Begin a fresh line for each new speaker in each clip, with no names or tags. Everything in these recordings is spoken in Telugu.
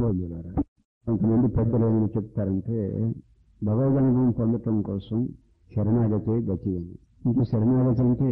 బంధువులారా కొంతమంది పెద్దలు ఏమని చెప్తారంటే భగవద్ అనుభవం పొందటం కోసం శరణాగతే గతి అని ఇంక శరణాగతి అంటే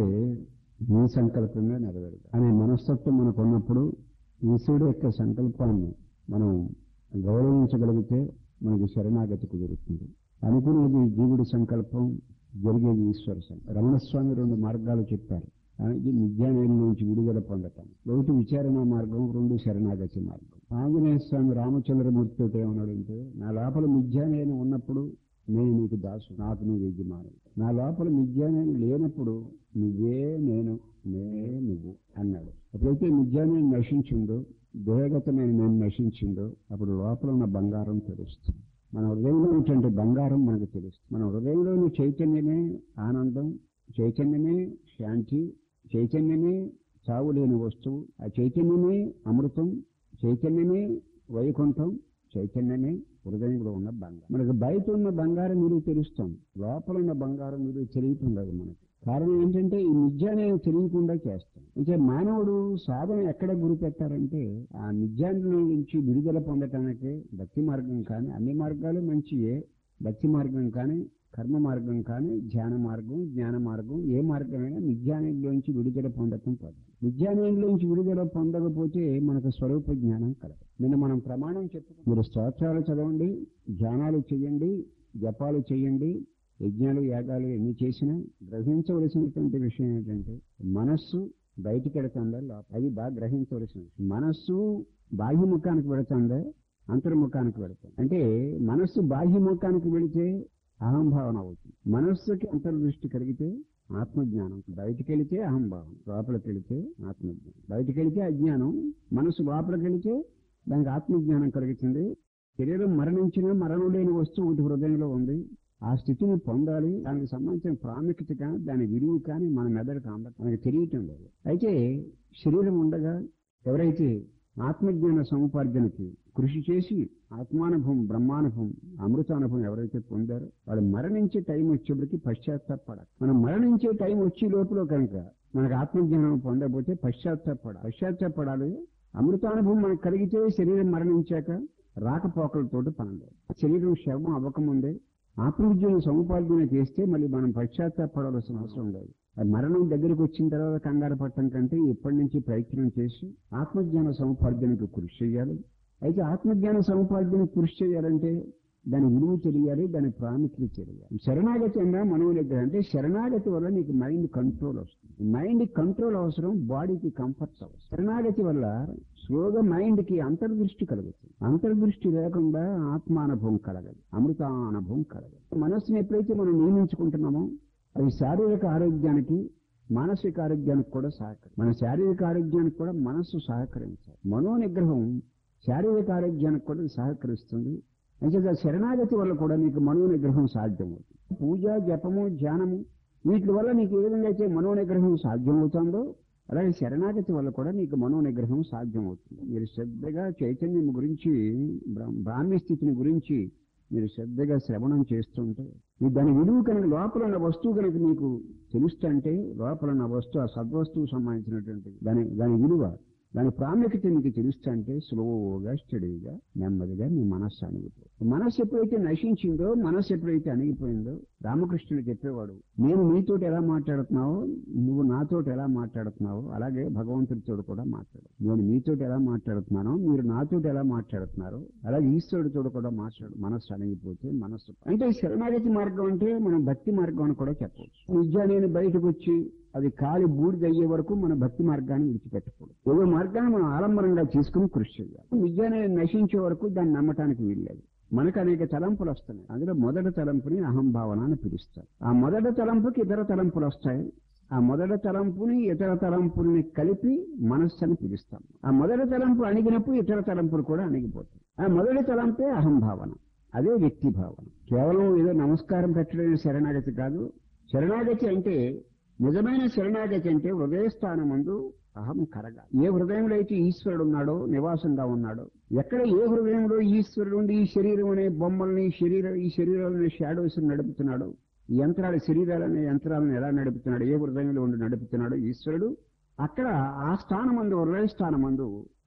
నీ సంకల్పమే నెరవేరదు అనే మనస్తత్వం మనకు ఉన్నప్పుడు ఈశ్వరుడు యొక్క సంకల్పాన్ని మనం గౌరవించగలిగితే మనకి శరణాగతి కుదురుతుంది అనుకునేది జీవుడి సంకల్పం జరిగేది ఈశ్వర సంకల్పం రమణస్వామి రెండు మార్గాలు చెప్పారు అది నిత్యానేల నుంచి విడుదల పొందటం ఒకటి విచారణ మార్గం రెండు శరణాగతి మార్గం ఆంజనేయ స్వామి రామచంద్రమూర్తితో ఏమన్నాడంటే నా లోపల మిథ్యానేయం ఉన్నప్పుడు నేను నీకు దాసు నాకు నువ్వు యజమాని నా లోపల మిథ్యానేయం లేనప్పుడు నువ్వే నేను నేనే నువ్వు అన్నాడు ఎప్పుడైతే మిథ్యానేయం నశించిందో దేహగతమైన నేను నశించిందో అప్పుడు లోపల ఉన్న బంగారం తెలుస్తుంది మన హృదయంలో ఉన్నటువంటి బంగారం మనకు తెలుస్తుంది మన హృదయంలోని చైతన్యమే ఆనందం చైతన్యమే శాంతి చైతన్యమే చావు లేని వస్తువు ఆ చైతన్యమే అమృతం చైతన్యమే వైకుంఠం చైతన్యమే హృదయంలో ఉన్న బంగారం మనకు బయట ఉన్న బంగారం మీరు తెలుస్తుంది లోపల ఉన్న బంగారం మీరు తెలియటం లేదు మనకి కారణం ఏంటంటే ఈ నిజాన్ని తెలియకుండా చేస్తాం అంటే మానవుడు సాధన ఎక్కడ గురి పెట్టారంటే ఆ నిజాన్ని నుంచి విడుదల పొందటానికి భక్తి మార్గం కానీ అన్ని మార్గాలు మంచియే భక్తి మార్గం కానీ కర్మ మార్గం కానీ ధ్యాన మార్గం జ్ఞాన మార్గం ఏ మార్గమైనా నిత్యానంలోంచి విడుదల పొందటం కాదు నిత్యానంలోంచి విడుదల పొందకపోతే మనకు స్వరూప జ్ఞానం కలదు నిన్న మనం ప్రమాణం చెప్పుకున్నాం మీరు స్తోత్రాలు చదవండి ధ్యానాలు చేయండి జపాలు చేయండి యజ్ఞాలు యాగాలు ఎన్ని చేసినా గ్రహించవలసినటువంటి విషయం ఏంటంటే మనస్సు బయటికి వెళుతుందా లోపల అది బాగా గ్రహించవలసిన విషయం. మనస్సు బాహ్యముఖానికి వెళుతుందా అంతర్ముఖానికి వెళుతుంది అంటే మనస్సు బాహ్యముఖానికి వెళితే అహంభావన అవుతుంది మనస్సుకి అంతర్దృష్టి కలిగితే ఆత్మజ్ఞానం బయటికి వెళితే అహంభావన లోపలికి వెళితే ఆత్మజ్ఞానం బయటికి వెళితే అజ్ఞానం మనస్సు లోపలికి వెళితే దానికి ఆత్మజ్ఞానం కలుగుతుంది శరీరం మరణించిన మరణం లేని వస్తువు ఒకటి హృదయంలో ఉంది ఆ స్థితిని పొందాలి దానికి సంబంధించిన ప్రాముఖ్యత కానీ దాని విలువ కానీ మన మెదడుకు అందదు మనకి తెలియటం లేదు అయితే శరీరం ఉండగా ఎవరైతే ఆత్మజ్ఞాన సముపార్జనకి కృషి చేసి ఆత్మానుభవం బ్రహ్మానుభవం అమృతానుభవం ఎవరైతే పొందారో వాళ్ళు మరణించే టైం వచ్చేప్పటికి పశ్చాత్తాపడాలి మనం మరణించే టైం వచ్చే లోపల కనుక మనకు ఆత్మజ్ఞానం పొందకపోతే పశ్చాత్తాపడాలి పశ్చాత్తాపడాలి అమృతానుభవం మనకు కలిగితే శరీరం మరణించాక రాకపోకలతోటి పనలేదు శరీరం శవం అవ్వకముందే ఆత్మవిద్యను సముపార్జన చేస్తే మళ్ళీ మనం పశ్చాత్తాపడవలసిన అవసరం లేదు ఆ మరణం దగ్గరికి వచ్చిన తర్వాత కంగారు పట్టడం కంటే ఇప్పటి నుంచి ప్రయత్నం చేసి ఆత్మజ్ఞాన సముపార్జనకు కృషి చేయాలి అయితే ఆత్మజ్ఞాన సముపార్జన కృషి చేయాలంటే దాని విలువ తెలియాలి దాని ప్రాముఖ్యత తెలియాలి శరణాగతి అన్నా మనోనిగ్రహం అంటే శరణాగతి వల్ల నీకు మైండ్ కంట్రోల్ వస్తుంది మైండ్ కంట్రోల్ అవసరం బాడీకి కంఫర్ట్స్ అవసరం శరణాగతి వల్ల స్లోగా మైండ్ కి అంతర్దృష్టి కలుగుతుంది అంతర్దృష్టి లేకుండా ఆత్మానుభవం కలగదు అమృతానుభవం కలగదు మనస్సుని ఎప్పుడైతే మనం నియమించుకుంటున్నామో అది శారీరక ఆరోగ్యానికి మానసిక ఆరోగ్యానికి కూడా సహకరి మన శారీరక ఆరోగ్యానికి కూడా మనస్సు సహకరించాలి మనో నిగ్రహం శారీరక ఆరోగ్యానికి కూడా సహకరిస్తుంది అంచేత శరణాగతి వల్ల కూడా నీకు మనో నిగ్రహం సాధ్యమవుతుంది పూజ జపము ధ్యానము వీటి వల్ల నీకు ఏ విధంగా అయితే మనో నిగ్రహం సాధ్యమవుతుందో అలాగే శరణాగతి వల్ల కూడా నీకు మనో నిగ్రహం సాధ్యమవుతుంది మీరు శ్రద్ధగా చైతన్యం గురించి బ్రా- బ్రాహ్మీ స్థితిని గురించి మీరు శ్రద్ధగా శ్రవణం చేస్తుంటే మీ దాని విలువ కనుక లోపల ఉన్న వస్తువు కనుక మీకు తెలుస్తుంటే లోపల ఉన్న వస్తువు ఆ సద్వస్తువు సంబంధించినటువంటి దాని దాని విలువ దాని ప్రాముఖ్యత మీకు తెలుస్తుంటే స్లోగా స్టడీగా నెమ్మదిగా మీ మనస్సు అణిగిపోతుంది మనస్సు ఎప్పుడైతే నశించిందో మనస్సు ఎప్పుడైతే అణిగిపోయిందో రామకృష్ణుడు చెప్పేవాడు నేను నీతోటి ఎలా మాట్లాడుతున్నావో నువ్వు నాతోటి ఎలా మాట్లాడుతున్నావో అలాగే భగవంతుడితో కూడా మాట్లాడు నేను మీతోటి ఎలా మాట్లాడుతున్నానో మీరు నాతోటి ఎలా మాట్లాడుతున్నారో అలాగే ఈశ్వరుడితో కూడా మాట్లాడు మనస్సు అణిగిపోతే మనస్సు అంటే ఈ శరణాగతి మార్గం అంటే మనం భక్తి మార్గం అని కూడా చెప్పవచ్చు నిజాన్ని బయటకు వచ్చి అది కాలి బూడిద అయ్యే వరకు మన భక్తి మార్గాన్ని విడిచిపెట్టకూడదు ఏదో మార్గాన్ని మనం ఆలంబనంగా తీసుకుని కృషి చేయాలి నిజాన్ని నశించే వరకు దాన్ని నమ్మటానికి వీల్లేదు మనకు అనేక తలంపులు వస్తున్నాయి అందులో మొదటి తలంపుని అహంభావన అని పిలుస్తారు ఆ మొదటి తలంపుకి ఇతర తలంపులు వస్తాయి ఆ మొదటి తలంపుని ఇతర తలంపుల్ని కలిపి మనస్సు అని పిలుస్తాం ఆ మొదటి తలంపు అణిగినప్పుడు ఇతర తలంపులు కూడా అణిగిపోతాయి ఆ మొదటి తలంపే అహంభావన అదే వ్యక్తి భావన కేవలం ఏదో నమస్కారం పెట్టడమే శరణాగతి కాదు శరణాగతి అంటే నిజమైన శరణాగతి అంటే హృదయస్థానం ముందు అహం కరగ ఏ హృదయంలో అయితే ఈశ్వరుడు ఉన్నాడో నివాసంగా ఉన్నాడో ఎక్కడ ఏ హృదయంలో ఈశ్వరుడు ఉండి ఈ శరీరం అనే బొమ్మల్ని శరీరం ఈ శరీరాలని షాడోస్ నడుపుతున్నాడో ఈ యంత్రాల శరీరాలనే యంత్రాలను ఎలా నడుపుతున్నాడు ఏ హృదయంలో ఉండి నడుపుతున్నాడో ఈశ్వరుడు అక్కడ ఆ స్థానమందు హృదయ స్థానమందు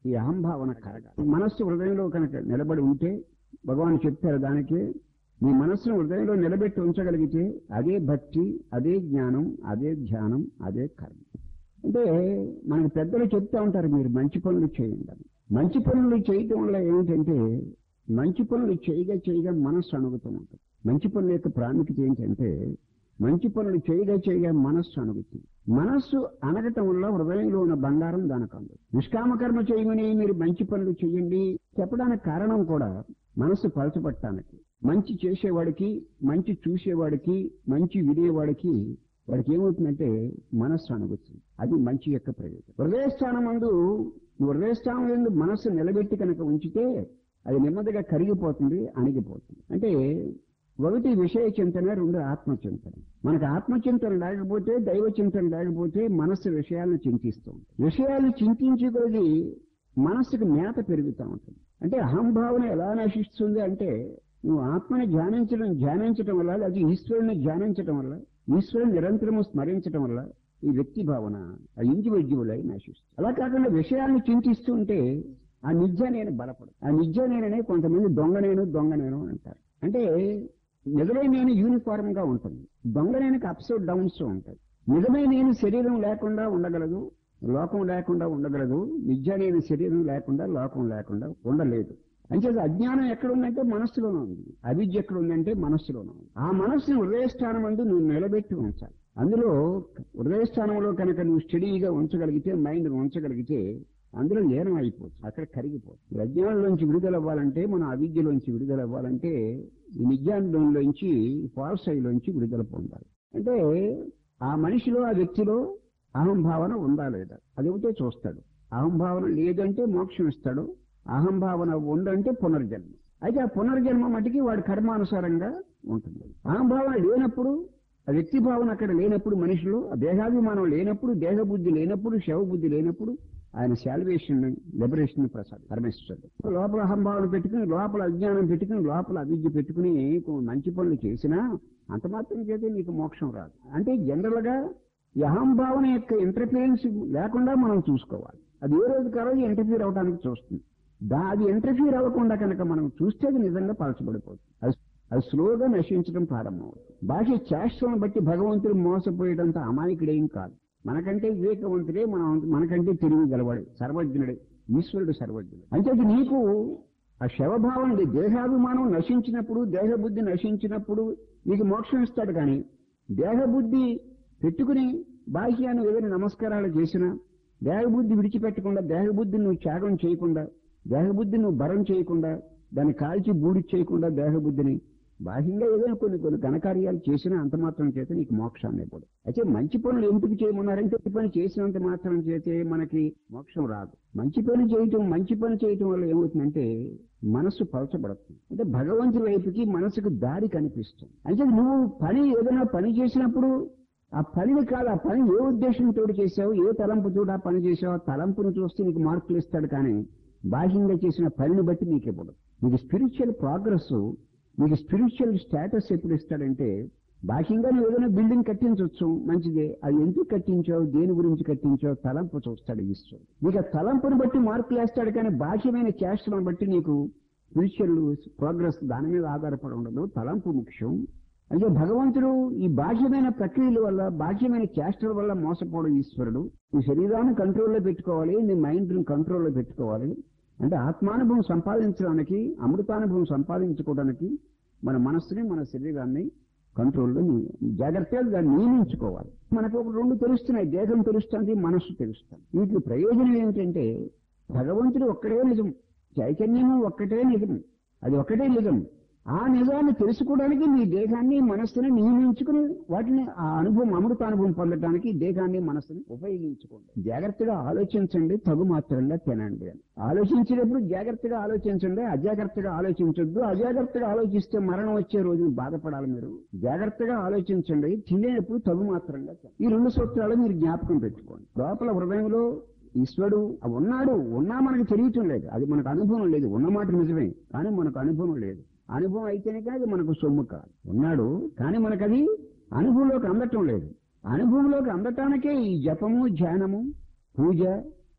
ఈ అహంభావన కరగాలి మనస్సు హృదయంలో కనుక నిలబడి ఉంటే భగవాన్ చెప్తారు దానికి నీ మనస్సును హృదయంలో నిలబెట్టి ఉంచగలిగితే అదే భక్తి అదే జ్ఞానం అదే ధ్యానం అదే కర్మ అంటే మనకు పెద్దలు చెప్తా ఉంటారు మీరు మంచి పనులు చేయండి అని మంచి పనులు చేయటం వల్ల ఏమిటంటే మంచి పనులు చేయగా చేయగా మనస్సు అణుగుతూ ఉంటుంది మంచి పనుల యొక్క ప్రాముఖ్యత ఏంటంటే మంచి పనులు చేయగా చేయగా మనస్సు అణుగుతుంది మనస్సు అనగటం వల్ల హృదయంలో ఉన్న బంగారం దానికి అందదు నిష్కామకర్మ చేయమని మీరు మంచి పనులు చేయండి చెప్పడానికి కారణం కూడా మనస్సు పలచబట్టడానికి మంచి చేసేవాడికి మంచి చూసేవాడికి మంచి వినేవాడికి వాడికి ఏమవుతుందంటే మనస్సు అణుగుతుంది అది మంచి యొక్క ప్రయోజనం హృదయస్థానం ముందు హృదయస్థానం ఎందు మనస్సు నిలబెట్టి కనుక ఉంచితే అది నెమ్మదిగా కరిగిపోతుంది అణిగిపోతుంది అంటే ఒకటి విషయ చింతన రెండు ఆత్మచింతన మనకు ఆత్మచింతన లేకపోతే దైవ చింతన లేకపోతే మనస్సు విషయాలను చింతిస్తూ ఉంటుంది విషయాలను చింతించి కొద్ది మనస్సుకు మేత పెరుగుతూ ఉంటుంది అంటే అహంభావన ఎలా నశిస్తుంది అంటే నువ్వు ఆత్మని ధ్యానించడం ధ్యానించడం వల్ల అది ఈశ్వరుని ధ్యానించడం వల్ల ఈశ్వరుని నిరంతరము స్మరించడం వల్ల ఈ వ్యక్తి భావన ఆ ఇండివిజువల్ అయి నశిస్తుంది అలా కాకుండా విషయాలను చింతిస్తూ ఉంటే ఆ నిజ నేను బలపడు ఆ నిజ నేననే కొంతమంది దొంగ నేను దొంగ నేను అంటారు అంటే నిజమైన నేను యూనిఫామ్ గా ఉంటుంది దొంగ నేనకి అప్స్ డౌన్స్ ఉంటాయి నిజమైన నేను శరీరం లేకుండా ఉండగలదు లోకం లేకుండా ఉండగలదు నిజ నేను శరీరం లేకుండా లోకం లేకుండా ఉండలేదు అంచేది అజ్ఞానం ఎక్కడ ఉందంటే మనస్సులోనే ఉంది అవిద్య ఎక్కడ ఉందంటే మనస్సులోనే ఉంది ఆ మనస్సును హృదయస్థానం అందు నువ్వు నిలబెట్టి ఉంచాలి అందులో హృదయస్థానంలో కనుక నువ్వు స్టడీగా ఉంచగలిగితే మైండ్ ఉంచగలిగితే అందులో లీనం అయిపోతుంది అక్కడ కరిగిపోతుంది అజ్ఞానంలోంచి విడుదల అవ్వాలంటే మనం అవిద్యలోంచి విడుదల అవ్వాలంటే ఈ నిజ్ఞానంలోంచి ఫాల్సైలోంచి విడుదల పొందాలి అంటే ఆ మనిషిలో ఆ వ్యక్తిలో అహంభావన ఉందా లేదా అది ఒకటే చూస్తాడు అహంభావన లేదంటే మోక్షం ఇస్తాడు అహంభావన ఉందంటే పునర్జన్మ అయితే ఆ పునర్జన్మ మటుకి వాడి కర్మానుసారంగా ఉంటుంది అహంభావన లేనప్పుడు ఆ వ్యక్తి భావన అక్కడ లేనప్పుడు మనిషిలో ఆ దేహాభిమానం లేనప్పుడు దేహబుద్ధి లేనప్పుడు శవబుద్ధి లేనప్పుడు ఆయన శాల్వేషన్ లిబరేషన్ ప్రసాద్ పరమేశ్వరుడు లోపల అహంభావన పెట్టుకుని లోపల అజ్ఞానం పెట్టుకుని లోపల అవిద్య పెట్టుకుని మంచి పనులు చేసినా అంత మాత్రం చేతే నీకు మోక్షం రాదు అంటే జనరల్ గా ఈ అహంభావన యొక్క ఇంటర్ఫిరెన్స్ లేకుండా మనం చూసుకోవాలి అది ఏ రోజు కారోజు ఇంటర్ఫీర్ అవడానికి చూస్తుంది దా అది ఇంటర్ఫీర్ అవ్వకుండా కనుక మనం చూస్తే అది నిజంగా పలచబడిపోతుంది అది అది స్లోగా నశించడం ప్రారంభమవుతుంది భాష చేష్టలను బట్టి భగవంతుడు మోసపోయేటంత అమాయకుడేం కాదు మనకంటే వివేకవంతుడే మనం మనకంటే తెలివి గలవాడు సర్వజ్ఞుడే ఈశ్వరుడు సర్వజ్ఞుడు అంటే నీకు ఆ శవభావం దేహాభిమానం నశించినప్పుడు దేహబుద్ధి నశించినప్పుడు నీకు మోక్షం ఇస్తాడు కానీ దేహబుద్ధి పెట్టుకుని బాహ్యాన్ని ఏదైనా నమస్కారాలు చేసినా దేహబుద్ధి విడిచిపెట్టకుండా దేహబుద్ధిని నువ్వు త్యాగం చేయకుండా దేహబుద్ధిని నువ్వు భరం చేయకుండా దాన్ని కాల్చి బూడి చేయకుండా దేహబుద్ధిని బాహ్యంగా ఏదైనా కొన్ని కొన్ని ఘనకార్యాలు చేసినా అంత మాత్రం చేత నీకు మోక్షాన్ని ఇవ్వడు అయితే మంచి పనులు ఎందుకు చేయమన్నారంటే ఈ పని చేసినంత మాత్రం చేతే మనకి మోక్షం రాదు మంచి పని చేయటం మంచి పని చేయటం వల్ల ఏమవుతుందంటే మనస్సు పలచబడుతుంది అంటే భగవంతుడి వైపుకి మనసుకు దారి కనిపిస్తుంది అంటే నువ్వు పని ఏదైనా పని చేసినప్పుడు ఆ పనిని కాదు ఆ పని ఏ ఉద్దేశంతో చేసావు ఏ తలంపుతో ఆ పని చేసావు ఆ తలంపును చూస్తే నీకు మార్కులు ఇస్తాడు కానీ బాహ్యంగా చేసిన పనిని బట్టి నీకు ఇవ్వడు నీకు స్పిరిచువల్ ప్రోగ్రెస్ నీకు స్పిరిచువల్ స్టేటస్ ఎప్పుడు ఇస్తాడంటే బాహ్యంగా నువ్వు ఏదైనా బిల్డింగ్ కట్టించవచ్చు మంచిదే అది ఎందుకు కట్టించావు దేని గురించి కట్టించావు తలంపు చూస్తాడు ఈశ్వరుడు నీకు ఆ తలంపుని బట్టి మార్కులు వేస్తాడు కానీ బాహ్యమైన చేష్టలను బట్టి నీకు స్పిరిచువల్ ప్రోగ్రెస్ దాని మీద ఆధారపడి ఉండదు తలంపు ముఖ్యం అంటే భగవంతుడు ఈ బాహ్యమైన ప్రక్రియల వల్ల బాహ్యమైన చేష్టల వల్ల మోసపోవడం ఈశ్వరుడు నీ శరీరాన్ని కంట్రోల్లో పెట్టుకోవాలి నీ మైండ్ని కంట్రోల్లో పెట్టుకోవాలి అంటే ఆత్మానుభవం సంపాదించడానికి అమృతానుభవం సంపాదించుకోవడానికి మన మనస్సుని మన శరీరాన్ని కంట్రోల్లో జాగ్రత్తగా దాన్ని నియమించుకోవాలి మనకు ఒక రెండు తెలుస్తున్నాయి దేహం తెలుస్తుంది మనస్సు తెలుస్తుంది వీటి ప్రయోజనం ఏమిటంటే భగవంతుడు ఒక్కడే నిజం చైతన్యము ఒక్కటే నిజం అది ఒక్కటే నిజం ఆ నిజాన్ని తెలుసుకోవడానికి మీ దేహాన్ని మనస్సుని నియమించుకుని వాటిని ఆ అనుభవం అమృత అనుభవం పొందడానికి దేహాన్ని మనస్సుని ఉపయోగించుకోండి జాగ్రత్తగా ఆలోచించండి తగు మాత్రంగా తినండి అని ఆలోచించేటప్పుడు జాగ్రత్తగా ఆలోచించండి అజాగ్రత్తగా ఆలోచించొద్దు అజాగ్రత్తగా ఆలోచిస్తే మరణం వచ్చే రోజు బాధపడాలి మీరు జాగ్రత్తగా ఆలోచించండి తినేటప్పుడు తగు మాత్రంగా తినండి. ఈ రెండు సూత్రాలు మీరు జ్ఞాపకం పెట్టుకోండి లోపల హృదయంలో ఈశ్వరుడు ఉన్నాడు ఉన్నా మనకు తెలియటం లేదు అది మనకు అనుభవం లేదు ఉన్నమాట నిజమే కానీ మనకు అనుభవం లేదు అనుభవం అయితేనే కానీ అది మనకు సొమ్ము కాదు ఉన్నాడు కానీ మనకు అది అనుభవంలోకి అందటం లేదు అనుభవంలోకి అందటానికే ఈ జపము ధ్యానము పూజ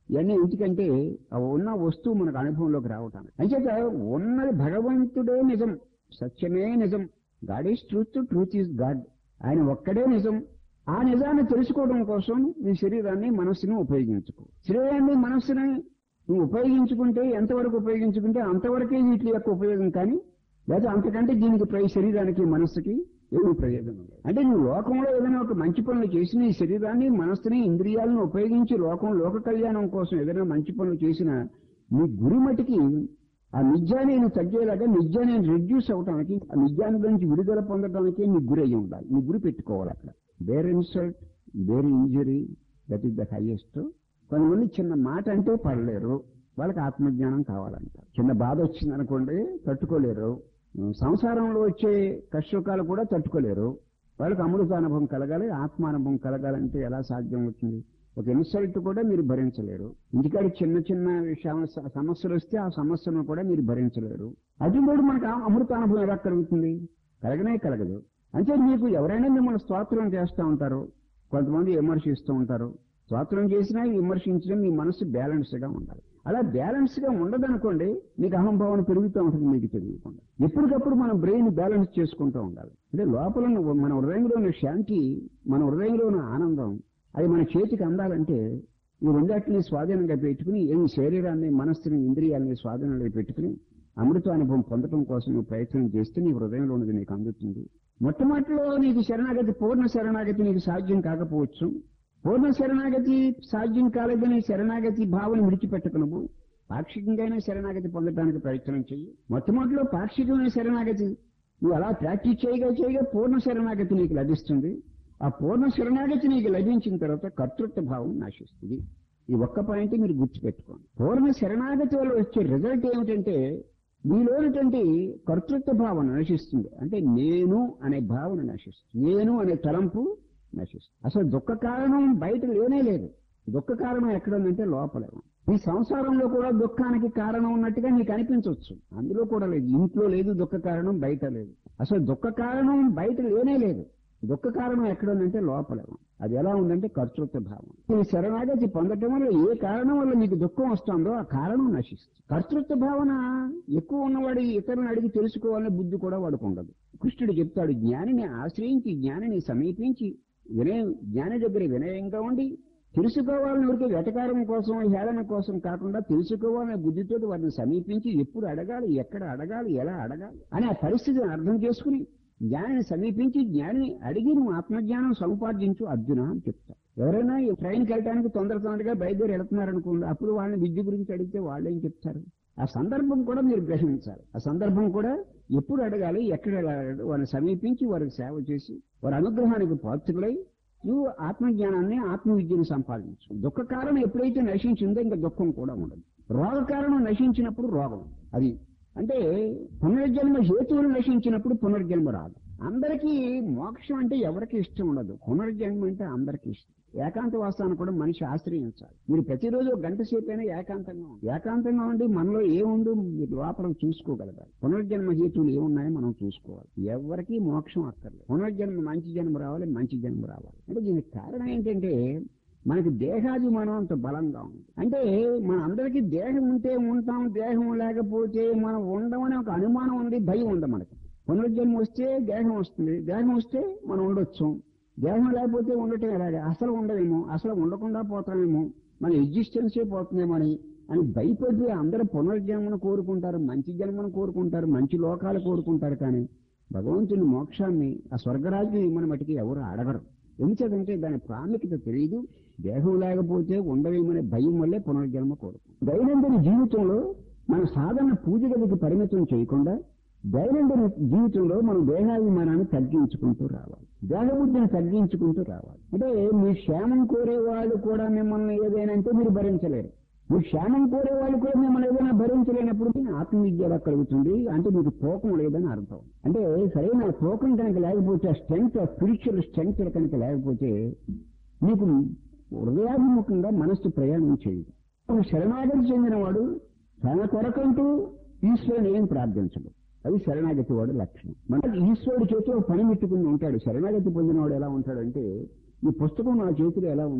ఇవన్నీ ఎందుకంటే ఆ ఉన్న వస్తువు మనకు అనుభవంలోకి రావటానికి అంచేత ఉన్నది భగవంతుడే నిజం సత్యమే నిజం God is truth truth is God ఆయన ఒక్కడే నిజం ఆ నిజాన్ని తెలుసుకోవడం కోసం నీ శరీరాన్ని మనస్సును ఉపయోగించుకో శరీరాన్ని మనస్సుని నువ్వు ఉపయోగించుకుంటే ఎంతవరకు ఉపయోగించుకుంటే అంతవరకే వీటి యొక్క ఉపయోగం కానీ లేదా అంతకంటే దీనికి ప్ర- శరీరానికి మనస్సుకి ఏమీ ప్రయోజనం లేదు అంటే నువ్వు లోకంలో ఏదైనా ఒక మంచి పనులు చేసి నీ శరీరాన్ని మనస్సుని ఇంద్రియాలను ఉపయోగించి లోకం లోక కళ్యాణం కోసం ఏదైనా మంచి పనులు చేసిన నీ గురి మటికి ఆ నిజాన్ని నేను తగ్గేలాగా నిజాన్ని రెడ్యూస్ అవడానికి ఆ నిజాన్ని నుంచి విడుదల పొందడానికి నీ గురి అయ్యి ఉండాలి నీ గురి పెట్టుకోవాలి అక్కడ where insult where injury that is the highest కొంతమంది చిన్న మాట అంటే పడలేరు వాళ్ళకి ఆత్మజ్ఞానం కావాలంటారు చిన్న బాధ వచ్చింది అనుకోండి తట్టుకోలేరు సంసారంలో వచ్చే కష్టకాలు కూడా తట్టుకోలేరు వాళ్ళకి అమృతానుభవం కలగాలి ఆత్మానుభవం కలగాలంటే ఎలా సాధ్యం అవుతుంది ఒక ఇన్సల్ట్ కూడా మీరు భరించలేరు ఇంటికాడ చిన్న చిన్న విషయం సమస్యలు వస్తే ఆ సమస్యను కూడా మీరు భరించలేరు అది కూడా మనకు ఆ అమృతానుభవం ఎలా కలుగుతుంది కలగనే కలగదు అంటే మీకు ఎవరైనా మిమ్మల్ని స్తోత్రం చేస్తూ ఉంటారు కొంతమంది విమర్శిస్తూ ఉంటారు స్తోత్రం చేసినా విమర్శించడం మీ మనసు బ్యాలెన్స్ గా ఉండాలి అలా బ్యాలెన్స్ గా ఉండదనుకోండి మీకు అహంభావన పెరుగుతూ ఉంటుంది మీకు తెలియకుండా ఎప్పటికప్పుడు మన బ్రెయిన్ బ్యాలెన్స్ చేసుకుంటూ ఉండాలి అంటే లోపల ఉన్న మన హృదయంలో ఉన్న శాంతి మన హృదయంలో ఉన్న ఆనందం అది మన చేతికి అందాలంటే ఈ రెండాటిని స్వాధీనంగా పెట్టుకుని ఏమి శరీరాన్ని మనస్సుని ఇంద్రియాలని స్వాధీనంలో పెట్టుకుని అమృత అనుభవం పొందడం కోసం నువ్వు ప్రయత్నం చేస్తే నీ హృదయంలో ఉన్నది నీకు అందుతుంది మొట్టమొదటిలో నీకు శరణాగతి పూర్ణ శరణాగతి నీకు సాధ్యం కాకపోవచ్చు పూర్ణ శరణాగతి సాధ్యం కాలేదని శరణాగతి భావన విడిచిపెట్టకు నువ్వు పాక్షికంగా శరణాగతి పొందడానికి ప్రయత్నం చెయ్యి మొట్టమొదటిలో పాక్షికమైన శరణాగతి నువ్వు అలా ప్రాక్టీస్ చేయగా చేయగా పూర్ణ శరణాగతి నీకు లభిస్తుంది ఆ పూర్ణ శరణాగతి నీకు లభించిన తర్వాత కర్తృత్వ భావం నాశిస్తుంది ఈ ఒక్క పాయింట్ మీరు గుర్తుపెట్టుకోండి పూర్ణ శరణాగతి వల్ల వచ్చే రిజల్ట్ ఏమిటంటే మీలోనటువంటి కర్తృత్వ భావన నశిస్తుంది అంటే నేను అనే భావన నశిస్తుంది నేను అనే తలంపు నశిస్తుంది అసలు దుఃఖ కారణం బయట లేనే లేదు దుఃఖ కారణం ఎక్కడ ఉందంటే లోపలే ఉంది. ఈ సంసారంలో కూడా దుఃఖానికి కారణం ఉన్నట్టుగా నీకు అనిపించవచ్చు అందులో కూడా లేదు ఇంట్లో లేదు దుఃఖ కారణం బయట లేదు అసలు దుఃఖ కారణం బయట లేనే లేదు దుఃఖ కారణం ఎక్కడ ఉందంటే లోపలే ఉంది. అది ఎలా ఉందంటే కర్తృత్వ భావం ఈ శరణాగతి పొందటం వల్ల ఏ కారణం వల్ల నీకు దుఃఖం వస్తుందో ఆ కారణం నశిస్తుంది కర్తృత్వ భావన ఎక్కువ ఉన్నవాడు ఇతరులను అడిగి తెలుసుకోవాలనే బుద్ధి కూడా వాడికి ఉండదు కృష్ణుడు చెప్తాడు జ్ఞానిని ఆశ్రయించి జ్ఞానిని సమీపించి వినయ జ్ఞాని దగ్గర వినయంగా ఉండి తెలుసుకోవాలని ఊరికే వెటకారం కోసం హేళన కోసం కాకుండా తెలుసుకోవాలనే బుద్ధితో వారిని సమీపించి ఎప్పుడు అడగాలి ఎక్కడ అడగాలి ఎలా అడగాలి అనే ఆ పరిస్థితిని అర్థం చేసుకుని జ్ఞానిని సమీపించి జ్ఞానిని అడిగి నువ్వు ఆత్మజ్ఞానం సముపార్జించు అర్జున అని చెప్తా ఎవరైనా ఈ ట్రైన్కి వెళ్ళడానికి తొందర తొందరగా బయలుదేరి వెళ్తున్నారనుకోండి అప్పుడు వాళ్ళని విద్య గురించి అడిగితే వాళ్ళు ఏం చెప్తారు ఆ సందర్భం కూడా మీరు గ్రహించాలి ఆ సందర్భం కూడా ఎప్పుడు అడగాలి ఎక్కడ అడగాలి వారిని సమీపించి వారికి సేవ చేసి వారి అనుగ్రహానికి పాత్రులై నువ్వు ఆత్మజ్ఞానాన్ని ఆత్మవిద్యను సంపాదించు దుఃఖ కారణం ఎప్పుడైతే నశించిందో ఇంకా దుఃఖం కూడా ఉండదు రోగ కారణం నశించినప్పుడు రోగం అది అంటే పునర్జన్మ హేతువులు నశించినప్పుడు పునర్జన్మ రాదు అందరికీ మోక్షం అంటే ఎవరికి ఇష్టం ఉండదు పునర్జన్మ అంటే అందరికీ ఇష్టం ఏకాంత వాసాన్ని కూడా మనిషి ఆశ్రయించాలి మీరు ప్రతిరోజు ఒక గంట సేపు అయినా ఏకాంతంగా ఉండి ఏకాంతంగా ఉండి మనలో ఏముందో మీరు లోపల చూసుకోగలగాలి పునర్జన్మ హేతువులు ఏమున్నాయో మనం చూసుకోవాలి ఎవరికి మోక్షం అక్కర్లేదు పునర్జన్మ మంచి జన్మ రావాలి మంచి జన్మ రావాలి అంటే దీనికి కారణం ఏంటంటే మనకి దేహాభిమానం అంత బలంగా ఉంది అంటే మన అందరికీ దేహం ఉంటే ఉంటాం దేహం లేకపోతే మనం ఉండమని ఒక అనుమానం ఉంది భయం ఉంది మనకి పునర్జన్మ వస్తే దేహం వస్తుంది దేహం వస్తే మనం ఉండొచ్చు దేహం లేకపోతే ఉండటం ఎలాగా అసలు ఉండవేమో అసలు ఉండకుండా పోతామేమో మన ఎగ్జిస్టెన్సే పోతుందేమో అని అని భయపడి అందరూ పునర్జన్మను కోరుకుంటారు మంచి జన్మను కోరుకుంటారు మంచి లోకాలు కోరుకుంటారు కానీ భగవంతుని మోక్షాన్ని ఆ స్వర్గరాజ్యం ఇమ్మని మటుకి ఎవరు అడగరు ఎందుకంటే దాని ప్రాముఖ్యత తెలియదు దేహం లేకపోతే ఉండవేమనే భయం వల్లే పునర్జన్మ కోరుకుంటాం దైనందిన జీవితంలో మన సాధన పూజ గదికి పరిమితం చేయకుండా దైనందిన జీవితంలో మనం దేహాభిమానాన్ని తగ్గించుకుంటూ రావాలి దేహబుద్ధిని తగ్గించుకుంటూ రావాలి అంటే మీ క్షేమం కోరే వాళ్ళు కూడా మిమ్మల్ని ఏదైనా అంటే మీరు భరించలేరు మీ క్షేమం కోరే వాళ్ళు కూడా మిమ్మల్ని ఏదైనా భరించలేనప్పుడు మీ ఆత్మవిద్య ఎలా కలుగుతుంది అంటే మీకు తూకం లేదని అర్థం అంటే సరైన తూకం కనుక లేకపోతే ఆ స్ట్రెంగ్త్ ఆ స్పిరిచువల్ స్ట్రెంగ్త్ కనుక లేకపోతే మీకు హృదయాభిముఖంగా మనస్సు ప్రయాణం చేయదు ఒక శరణాగతి చెందినవాడు తన కొరకంటూ ఈశ్వరుని ఏం ప్రార్థించడు అది శరణాగతి వాడు లక్షణం మనకి ఈశ్వరుడు చేతిలో పని పెట్టుకుని ఉంటాడు శరణాగతి పొందినవాడు ఎలా ఉంటాడంటే ఈ పుస్తకం నా చేతిలో ఎలా ఉందో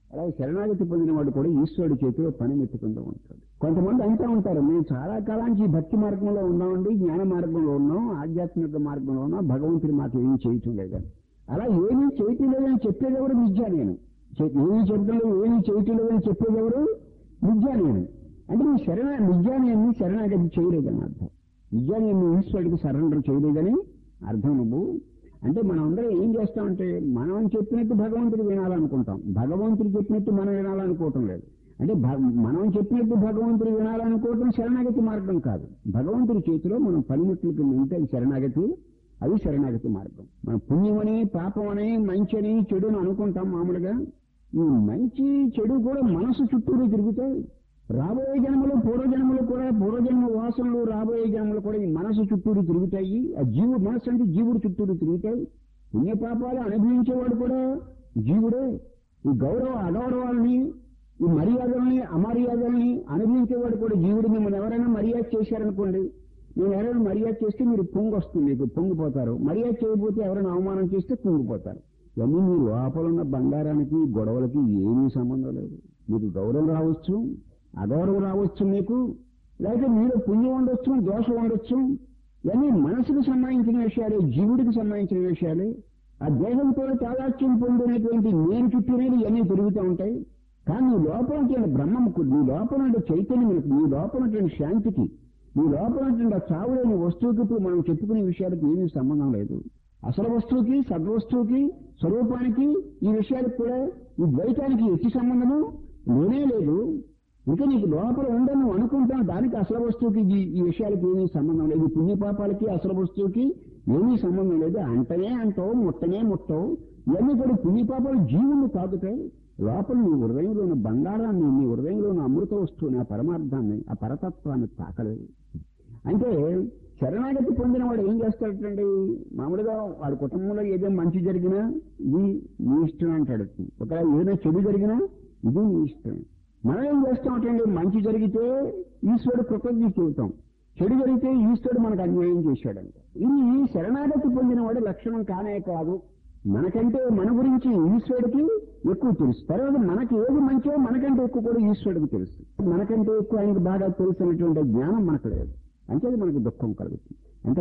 అలాగే శరణాగతి పొందిన వాడు కూడా ఈశ్వరుడి చేతిలో పని మెట్టుకుంటూ ఉంటాడు కొంతమంది అంటూ ఉంటారు మేము చాలా కాలానికి ఈ భక్తి మార్గంలో ఉన్నామండి జ్ఞాన మార్గంలో ఉన్నాం ఆధ్యాత్మిక మార్గంలో ఉన్నాం భగవంతుడి మాకు ఏమీ చేయటం లేదని అలా ఏమీ చేయటం లేదని చెప్పేది ఎవరు విద్య నేను చె- ఏమీ చెప్పడం లేదు ఏమీ చేయటం లేదని చెప్పేది ఎవరు విద్య నేను అంటే నువ్వు శరణ విద్యాన్ని శరణాగతి చేయలేదని అర్థం విద్యాన్ని నువ్వు ఈశ్వరుడికి సరెండర్ చేయలేదని అర్థం నువ్వు అంటే మనం అందరం ఏం చేస్తామంటే మనం చెప్పినట్టు భగవంతుడు వినాలనుకుంటాం భగవంతుడు చెప్పినట్టు మనం వినాలనుకోవటం లేదు అంటే భ- మనం చెప్పినట్టు భగవంతుడు వినాలనుకోవటం శరణాగతి మార్గం కాదు భగవంతుడి చేతిలో మనం పనిముట్లకి ఉంటే అది శరణాగతి అది శరణాగతి మార్గం మన పుణ్యమని పాపమని మంచని చెడుని అనుకుంటాం మామూలుగా ఈ మంచి చెడు కూడా మనసు చుట్టూరు తిరుగుతాయి రాబోయే జన్మలు పూర్వజన్మలు కూడా పూర్వజన్మ వాసనలు రాబోయే జన్మలు కూడా ఈ మనసు చుట్టూరు తిరుగుతాయి ఆ జీవుడు మనసు అంటే జీవుడు చుట్టూరు తిరుగుతాయి పుణ్యపాపాలు అనుభవించేవాడు కూడా జీవుడే ఈ గౌరవ అగౌరవాలని ఈ మర్యాదల్ని అమర్యాదల్ని అనుభవించేవాడు కూడా జీవుడు మిమ్మల్ని ఎవరైనా మర్యాద చేశారనుకోండి నేను ఎవరైనా మర్యాద చేస్తే మీరు పొంగు వస్తుంది మీకు పొంగిపోతారు మర్యాద చేయకపోతే ఎవరైనా అవమానం చేస్తే పొంగిపోతారు ఇవన్నీ మీ లోపల ఉన్న బంగారానికి గొడవలకి ఏమీ సంబంధం లేదు మీకు గౌరవం రావచ్చు అగౌరవం రావచ్చు మీకు లేకపోతే మీరు పుణ్యం ఉండొచ్చు దోషం ఉండొచ్చు ఇవన్నీ మనసుకు సంబంధించిన విషయాలే జీవుడికి సంబంధించిన విషయాలే ఆ దేహంతో తాదాత్యం పొందినటువంటి నేను చుట్టూనేది ఇవన్నీ తిరుగుతూ ఉంటాయి కానీ నీ లోపల ఉంటే బ్రహ్మముకు నీ లోపల ఉండే చైతన్యములకు నీ లోపల ఉన్నటువంటి శాంతికి నీ లోపల ఉన్నటువంటి ఆ చావులేని వస్తువుకి ఇప్పుడు మనం చెప్పుకునే విషయాలకు ఏమీ సంబంధం లేదు అసలు వస్తువుకి సద్వస్తువుకి స్వరూపానికి ఈ విషయాలకు కూడా ఈ ద్వైతానికి ఎట్టి సంబంధము లేనే లేదు ఇంకా నీకు లోపల ఉందని నువ్వు అనుకుంటావు దానికి అసలు వస్తువుకి ఈ ఈ విషయాలకి ఏమీ సంబంధం లేదు పుణ్యపాపాలకి అసలు వస్తువుకి ఏమీ సంబంధం లేదు అంటనే అంటావు ముట్టనే ముట్టవు ఇవన్నీ కూడా పుణ్యపాపాలు జీవులు తాగుతాయి లోపల నీ హృదయంలో ఉన్న బంగారాన్ని నీ హృదయంలో ఉన్న అమృత వస్తువుని ఆ పరమార్థాన్ని ఆ పరతత్వాన్ని తాకలేదు అంటే శరణాగతి పొందిన వాడు ఏం చేస్తాడండి మామూలుగా వాడి కుటుంబంలో ఏదో మంచి జరిగినా ఇది నీ ఇష్టం అంటాడు ఒకవేళ ఏదైనా చెడు జరిగినా ఇది నీ ఇష్టం మనం ఏం చేస్తామంటే మంచి జరిగితే ఈశ్వరుడు కృతజ్ఞత చెబుతాం చెడు జరిగితే ఈశ్వరుడు మనకు అన్యాయం చేశాడంట ఇది ఈ శరణాగతి పొందిన వాడి లక్షణం కానే కాదు మనకంటే మన గురించి ఈశ్వరుడికి ఎక్కువ తెలుసు తర్వాత మనకి ఏది మంచో మనకంటే ఎక్కువ కూడా ఈశ్వరుడికి తెలుసు మనకంటే ఎక్కువ ఆయనకు బాగా తెలిసినటువంటి జ్ఞానం మనకు లేదు అంటే అది మనకు దుఃఖం కలుగుతుంది అంటే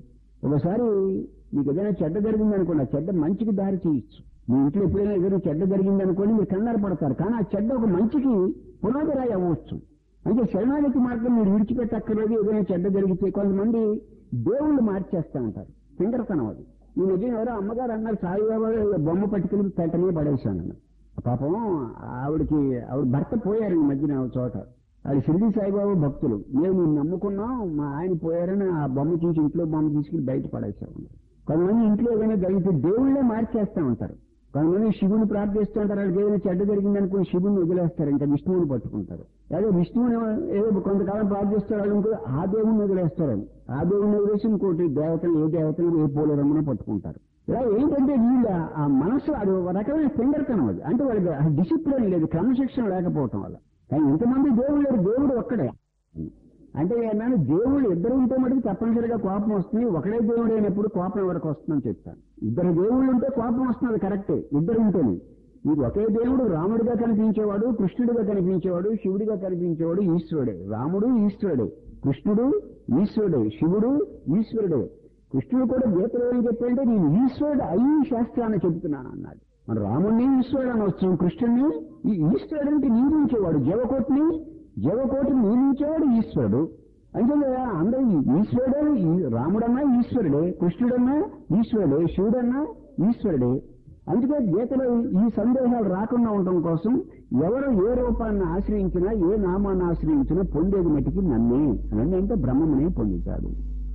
ఒకసారి మీకు ఏదైనా చెడ్డ జరిగింది అనుకోండి ఆ చెడ్డ మంచికి దారి చేయొచ్చు మీ ఇంట్లో ఎప్పుడైనా ఏదైనా చెడ్డ జరిగింది అనుకోండి మీరు కంగారు పడతారు కానీ ఆ చెడ్డ ఒక మంచికి పునాది రాయి అవ్వచ్చు అంటే శరణాగతి మార్గం మీరు విడిచిపెట్టక్కర్లేదు ఏదైనా చెడ్డ జరిగితే కొంతమంది దేవుళ్ళు మార్చేస్తా ఉంటారు పింగరతనం అది ఈ మధ్య ఎవరో అమ్మగారు అన్నారు సాయిబాబా బొమ్మ పట్టుకుని పెట్టనే పడేశాను పాపం ఆవిడకి ఆవిడ భర్త పోయారు ఈ మధ్యన ఒక చోట ఆవిడ షిరిడి సాయిబాబా భక్తులు మేము నిన్ను నమ్ముకున్నాం మా ఆయన పోయారని ఆ బొమ్మ తీసి ఇంట్లో బొమ్మ తీసుకుని బయట పడేసాము కొంతమంది ఇంట్లో ఏదైనా జరిగితే దేవుళ్ళే మార్చేస్తా ఉంటారు కొంతమంది శివుని ప్రార్థిస్తూ ఉంటారు వాళ్ళకి ఏదైనా చెడ్డ జరిగిందనుకుని శివుని వదిలేస్తారు ఇంకా విష్ణువుని పట్టుకుంటారు అదే విష్ణువుని ఏదో కొంతకాలం ప్రార్థిస్తారు వాళ్ళు ఇంకో ఆ దేవుని వదిలేస్తారు ఆ దేవుని వదిలేసి ఇంకోటి దేవతలు ఏ దేవతలు ఏ పోలేరమ్మన పట్టుకుంటారు ఇలా ఏంటంటే వీళ్ళ ఆ మనసు అది ఒక రకమైన పింగర్తనం అది అంటే వాళ్ళకి డిసిప్లిన్ లేదు క్రమశిక్షణ లేకపోవటం వల్ల కానీ ఇంతమంది దేవుడు లేరు దేవుడు ఒక్కడే అంటే నేను దేవుడు ఇద్దరు ఉంటే మటుకు తప్పనిసరిగా కోపం వస్తుంది ఒకడే దేవుడు అయినప్పుడు కోపం ఎవరికి వస్తుందని చెప్తాను ఇద్దరు దేవుళ్ళు ఉంటే కోపం వస్తుంది కరెక్టే ఇద్దరు ఉంటేనే మీకు ఒకే దేవుడు రాముడిగా కనిపించేవాడు కృష్ణుడిగా కనిపించేవాడు శివుడిగా కనిపించేవాడు ఈశ్వరుడే రాముడు ఈశ్వరుడే కృష్ణుడు ఈశ్వరుడే శివుడు ఈశ్వరుడే కృష్ణుడు కూడా గీతలో ఏం చెప్పాడంటే నేను ఈశ్వరుడు అయ్యి శాస్త్రాన్ని చెబుతున్నాను అన్నాడు మన రాముడిని ఈశ్వరుడు అనవచ్చు కృష్ణుడిని ఈ ఈశ్వరుడు అంటే నియమించేవాడు జీవకోటిని జీవకోటిని నియమించేవాడు ఈశ్వరుడు అంటే అందరూ ఈశ్వరుడే ఈ- రాముడన్నా ఈశ్వరుడే కృష్ణుడన్నా ఈశ్వరుడే శివుడన్నా ఈశ్వరుడే అందుకే గీతలో ఈ సందేహాలు రాకుండా ఉండటం కోసం ఎవరు ఏ రూపాన్ని ఆశ్రయించినా ఏ నామాన్ని ఆశ్రయించినా పొందేది మట్టికి నన్నే నన్ను అంటే బ్రహ్మమునే పొందుతాడు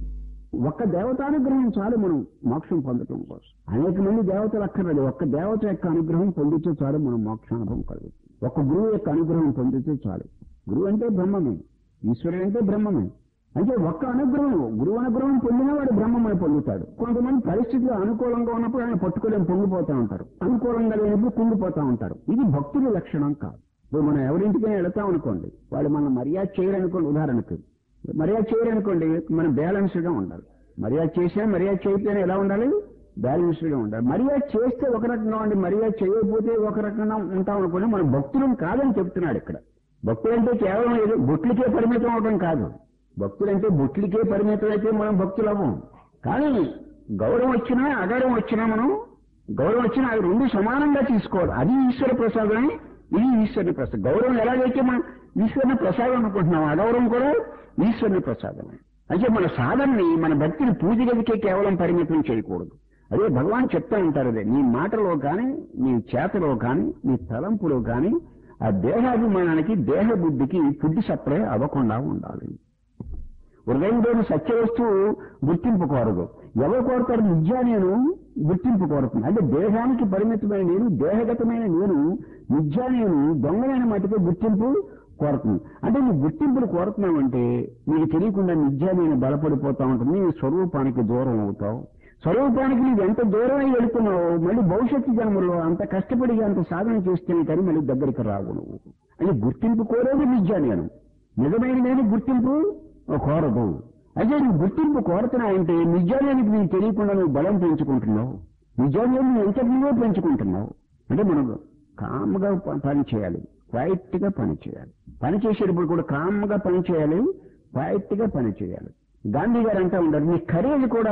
ఒక్క దేవతానుగ్రహం చాలు మనం మోక్షం పొందటం కోసం అనేక మంది దేవతలు అక్కర్లేదు ఒక్క దేవత యొక్క అనుగ్రహం పొందితే చాలు మనం మోక్షానుభవం కలుగుతుంది ఒక్క గురువు యొక్క అనుగ్రహం పొందితే చాలు గురువు అంటే బ్రహ్మమే ఈశ్వరుడు అంటే బ్రహ్మమే అంటే ఒక్క అనుగ్రహం గురువు అనుగ్రహం పొందిన వాడు బ్రహ్మమని పొందుతాడు కొంతమంది పరిస్థితులు అనుకూలంగా ఉన్నప్పుడు ఆయన పట్టుకోలేని పొంగిపోతా ఉంటారు అనుకూలంగా లేనప్పుడు కుంగిపోతా ఉంటారు ఇది భక్తుల లక్షణం కాదు ఇప్పుడు మనం ఎవరింటికైనా వెళతాం అనుకోండి వాళ్ళు మనం మర్యాద చేయరనుకోండి ఉదాహరణకు మర్యాద చేయరనుకోండి మనం బ్యాలెన్స్ గా ఉండాలి మర్యాద చేసినా మర్యాద చేయకపోయినా ఎలా ఉండాలి బ్యాలెన్స్డ్ గా ఉండాలి మర్యాద చేస్తే ఒక రకంగా ఉండి మర్యాద చేయకపోతే ఒక రకంగా ఉంటాం అనుకుని మన భక్తులం కాదని చెప్తున్నాడు ఇక్కడ భక్తులంటే కేవలం ఏదో బొట్లకే పరిమితం అవడం కాదు భక్తులంటే బొట్లకే పరిమితం అయితే మనం భక్తులు అవ్వం కానీ గౌరవం వచ్చినా అగౌరవం వచ్చినా మనం గౌరవం వచ్చినా అవి రెండు సమానంగా తీసుకోవాలి అది ఈశ్వర ప్రసాదమే ఇది ఈశ్వరుని ప్రసాదం గౌరవం ఎలాగైతే మనం ఈశ్వరుని ప్రసాదం అనుకుంటున్నాం అగౌరవం కూడా ఈశ్వరుని ప్రసాదమే అయితే మన సాధనని మన భక్తిని పూజ గదికే కేవలం పరిమితం చేయకూడదు అదే భగవాన్ చెప్తా ఉంటారు అదే నీ మాటలో కానీ నీ చేతలో కానీ నీ తలంపులో కానీ ఆ దేహాభిమానానికి దేహ బుద్ధికి ఫుడ్ సప్లై అవ్వకుండా ఉండాలి హృదయంలోని సత్య వస్తువు గుర్తింపు కోరదు ఎవరు కోరుతారు నిజా నేను గుర్తింపు కోరుతుంది అంటే దేహానికి పరిమితమైన నేను దేహగతమైన నేను నిజా నేను దొంగలైన మటుకు గుర్తింపు కోరుతుంది అంటే నువ్వు గుర్తింపులు కోరుతున్నావంటే నీకు తెలియకుండా నిజా నేను బలపడిపోతా ఉంటుంది నీ స్వరూపానికి దూరం అవుతావు స్వరూపానికి నీవు ఎంత దూరం అయి వెళుతున్నావు మళ్ళీ భవిష్యత్తు జన్మలో అంత కష్టపడి అంత సాధన చేస్తేనే కానీ మళ్ళీ దగ్గరికి రావు నువ్వు అంటే గుర్తింపు కోరేది నిజా నేను నిజమైన నేను గుర్తింపు కోరదు అయితే నువ్వు గుర్తింపు కోరుతున్నావంటే నిజానికి నీకు తెలియకుండా నువ్వు బలం పెంచుకుంటున్నావు నిజాన్ని నువ్వు ఎంత నువ్వే పెంచుకుంటున్నావు అంటే మనం కామ్గా ప- పని చేయాలి క్వైట్ గా పని చేయాలి పని చేసేటప్పుడు కూడా కామ్గా పని చేయాలి క్వైట్ గా పని చేయాలి గాంధీ గారు అంటా ఉండాలి నీ కరేజ్ కూడా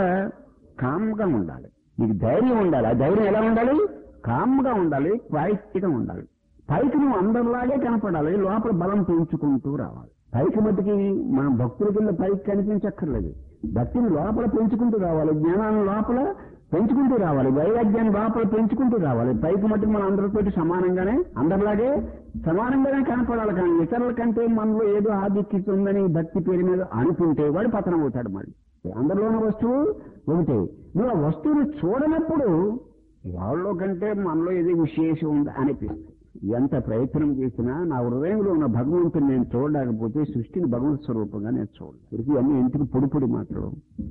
కామ్గా ఉండాలి నీకు ధైర్యం ఉండాలి ఆ ధైర్యం ఎలా ఉండాలి కామ్గా ఉండాలి క్వైట్ గా ఉండాలి పైకి నువ్వు అందరిలాగే కనపడాలి లోపల బలం పెంచుకుంటూ రావాలి పైకి మట్టుకి మన భక్తుల కింద పైకి కనిపించక్కర్లేదు భక్తిని లోపల పెంచుకుంటూ రావాలి జ్ఞానాన్ని లోపల పెంచుకుంటూ రావాలి వైరాగ్యాన్ని లోపల పెంచుకుంటూ రావాలి పైకి మట్టుకు మన అందరితోటి సమానంగానే అందరిలాగే సమానంగానే కనపడాలి కానీ ఇతరుల కంటే మనలో ఏదో ఆధిక్యత ఉందని భక్తి పేరు మీద అనుకుంటే వాడు పతనం అవుతాడు మళ్ళీ అందరిలోని వస్తువు ఒకటే నువ్వు ఆ వస్తువుని చూడనప్పుడు వాళ్ళలో కంటే మనలో ఏదో విశేషం ఉంది అనిపిస్తుంది ఎంత ప్రయత్నం చేసినా నా హృదయంలో ఉన్న భగవంతుని నేను చూడలేకపోతే సృష్టిని భగవంతు స్వరూపంగా నేను చూడలేదు ఇది అన్ని ఎందుకు పొడి పొడి మాటలు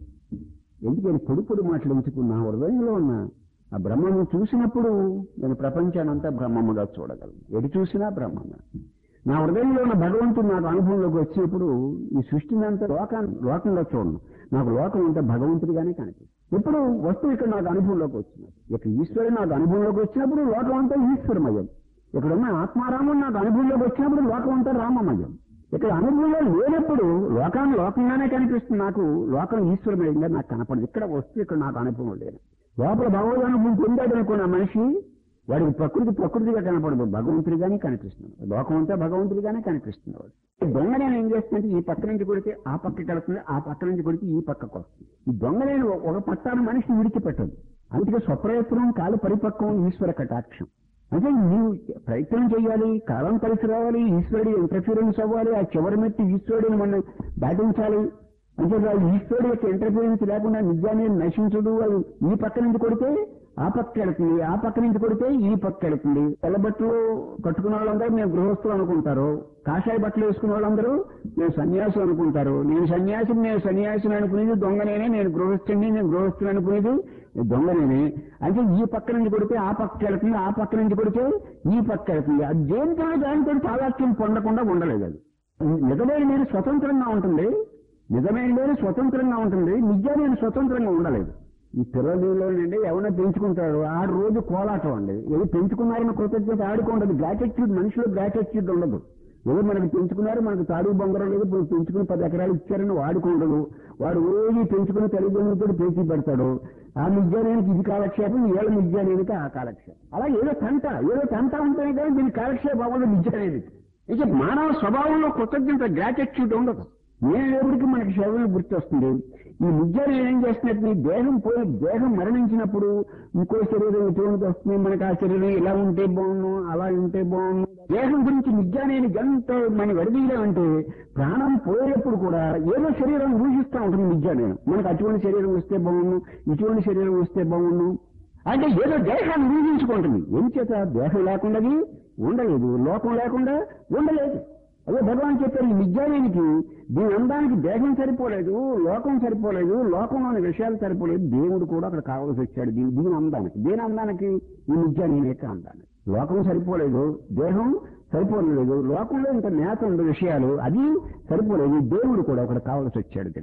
ఎందుకని పొడి పొడి మాటలు ఎందుకు నా హృదయంలో ఉన్న ఆ బ్రహ్మను చూసినప్పుడు నేను ప్రపంచానంతా బ్రహ్మముగా చూడగలను ఎటు చూసినా బ్రహ్మంగా నా హృదయంలో ఉన్న భగవంతుడు నాకు అనుభవంలోకి వచ్చినప్పుడు ఈ సృష్టిని అంతా లోకాన్ని లోకంలో చూడను నాకు లోకం అంతా భగవంతుడిగానే కనిపిస్తుంది ఇప్పుడు వస్తువు ఇక్కడ నాకు అనుభవంలోకి వచ్చినప్పుడు ఇక ఈశ్వరుడు నాకు అనుభవంలోకి వచ్చినప్పుడు లోకం అంతా ఈశ్వరమయం ఇక్కడ ఉన్న ఆత్మారామం నాకు అనుభవంలోకి వచ్చినప్పుడు లోకం అంతా రామమయం ఇక్కడ అనుభవంలో లేనప్పుడు లోకాన్ని లోకంగానే కనిపిస్తుంది నాకు లోకం ఈశ్వరమయంగా నాకు కనపడదు ఇక్కడ వస్తూ ఇక్కడ నాకు అనుభవం లేదు లోపల భగవద్ అనుభవం పొందాడు అనుకున్న మనిషి వాడికి ప్రకృతి ప్రకృతిగా కనపడదు భగవంతుడిగానే కనిపిస్తుంది లోకం అంతా భగవంతుడిగానే కనిపిస్తుంది వాడు ఈ దొంగ నేను ఏం చేస్తుందంటే ఈ పక్క నుంచి కొడితే ఆ పక్కకి వెళ్తుంది ఆ పక్క నుంచి కొడితే ఈ పక్కకు వస్తుంది ఈ దొంగ నేను ఒక పట్టాన మనిషి విడిచిపెట్టదు అందుకే స్వప్రయత్నం కాలు పరిపక్వం ఈశ్వర కటాక్షం అంటే నీవు ప్రయత్నం చేయాలి కాలం కలిసి రావాలి ఈశ్వరుడి ఇంటర్ఫీరెన్స్ అవ్వాలి ఆ చివరి మెట్టి ఈశ్వరుడిని మనం దాటించాలి అంటే వాళ్ళు ఈశ్వరుడు యొక్క ఇంటర్ఫీరెన్స్ లేకుండా నిజాన్ని నశించడు వాళ్ళు ఈ పక్క నుంచి కొడితే ఆ పక్క వెళుతుంది ఆ పక్క నుంచి కొడితే ఈ పక్క వెళుతుంది తెల్ల బట్టలు కట్టుకున్న వాళ్ళందరూ మేము గృహస్థులు అనుకుంటారు కాషాయ బట్టలు వేసుకున్న వాళ్ళందరూ మేము సన్యాసులు అనుకుంటారు నేను సన్యాసిని నేను సన్యాసిని అనుకునేది దొంగనేనే నేను గృహస్థుని నేను గృహస్థుని అనుకునేది దొంగనేనే అంటే ఈ పక్క నుంచి కొడితే ఆ పక్క వెళుతుంది ఆ పక్క నుంచి కొడితే ఈ పక్క వెళుతుంది అది దేనితో దానితో తాదాత్యం పొందకుండా ఉండలేదు అది నిజమైన నేను స్వతంత్రంగా ఉంటుంది నిజమైన నేను స్వతంత్రంగా ఉంటుంది నిజా నేను స్వతంత్రంగా ఉండలేదు ఈ పిల్లలలో నుండి ఎవరైనా పెంచుకుంటాడు ఆడు రోజు కోలాటం అండి ఏదో పెంచుకున్నారన్న కృతజ్ఞత ఆడుకోండదు గ్రాటిట్యూడ్ మనిషిలో గ్రాటిట్యూడ్ ఉండదు ఏదో మనకి పెంచుకున్నారు మనకు తాడు బొంగరం లేదు ఇప్పుడు పెంచుకుని పది ఎకరాలు ఇచ్చారని వాడుకుండదు వాడు రోజు పెంచుకుని తల్లిదండ్రులతో పేచి పెడతాడు ఆ నిజానికి ఇది కాలక్షేపం ఏళ్ళ నిజానికి ఆ కాలక్షేపం అలా ఏదో తంట ఏదో తంట ఉంటేనే కానీ దీని కాలక్షేపం అవ్వదు నిజానికి ఇక మానవ స్వభావంలో కృతజ్ఞత గ్రాటిట్యూడ్ ఉండదు నేను ఎప్పటికీ మనకి శరీరం గుర్తొస్తుంది ఈ నిజాలు ఏం చేస్తున్నట్టు నీ దేహం పోయి దేహం మరణించినప్పుడు ఇంకో శరీరం ఎటువంటి వస్తుంది మనకి ఆ శరీరం ఇలా ఉంటే బాగుండు అలా ఉంటే బాగుండు దేహం గురించి నిజాన్ని ఎంత మన విడదీయలేమంటే ప్రాణం పోయేటప్పుడు కూడా ఏదో శరీరం ఊహిస్తూ ఉంటుంది నిజా నేను మనకు అటువంటి శరీరం వస్తే బాగుండు ఇటువంటి శరీరం వస్తే బాగుండు అంటే ఏదో దేహాన్ని ఊహించుకుంటుంది ఏం చేత దేహం లేకుండాది ఉండలేదు లోకం లేకుండా ఉండలేదు అదే భగవాన్ చెప్పారు ఈ విజ్ఞానానికి దీని అందానికి దేహం సరిపోలేదు లోకం సరిపోలేదు లోకంలోని విషయాలు సరిపోలేదు దేవుడు కూడా అక్కడ కావాల్సి వచ్చాడు దీని దీని అందానికి దీని అందానికి ఈ విజ్ఞానం యొక్క అందానికి లోకం సరిపోలేదు దేహం సరిపోలేదు లోకంలో ఇంత నేత ఉండే విషయాలు అది సరిపోలేదు దేవుడు కూడా అక్కడ కావాల్సి వచ్చాడు దీనికి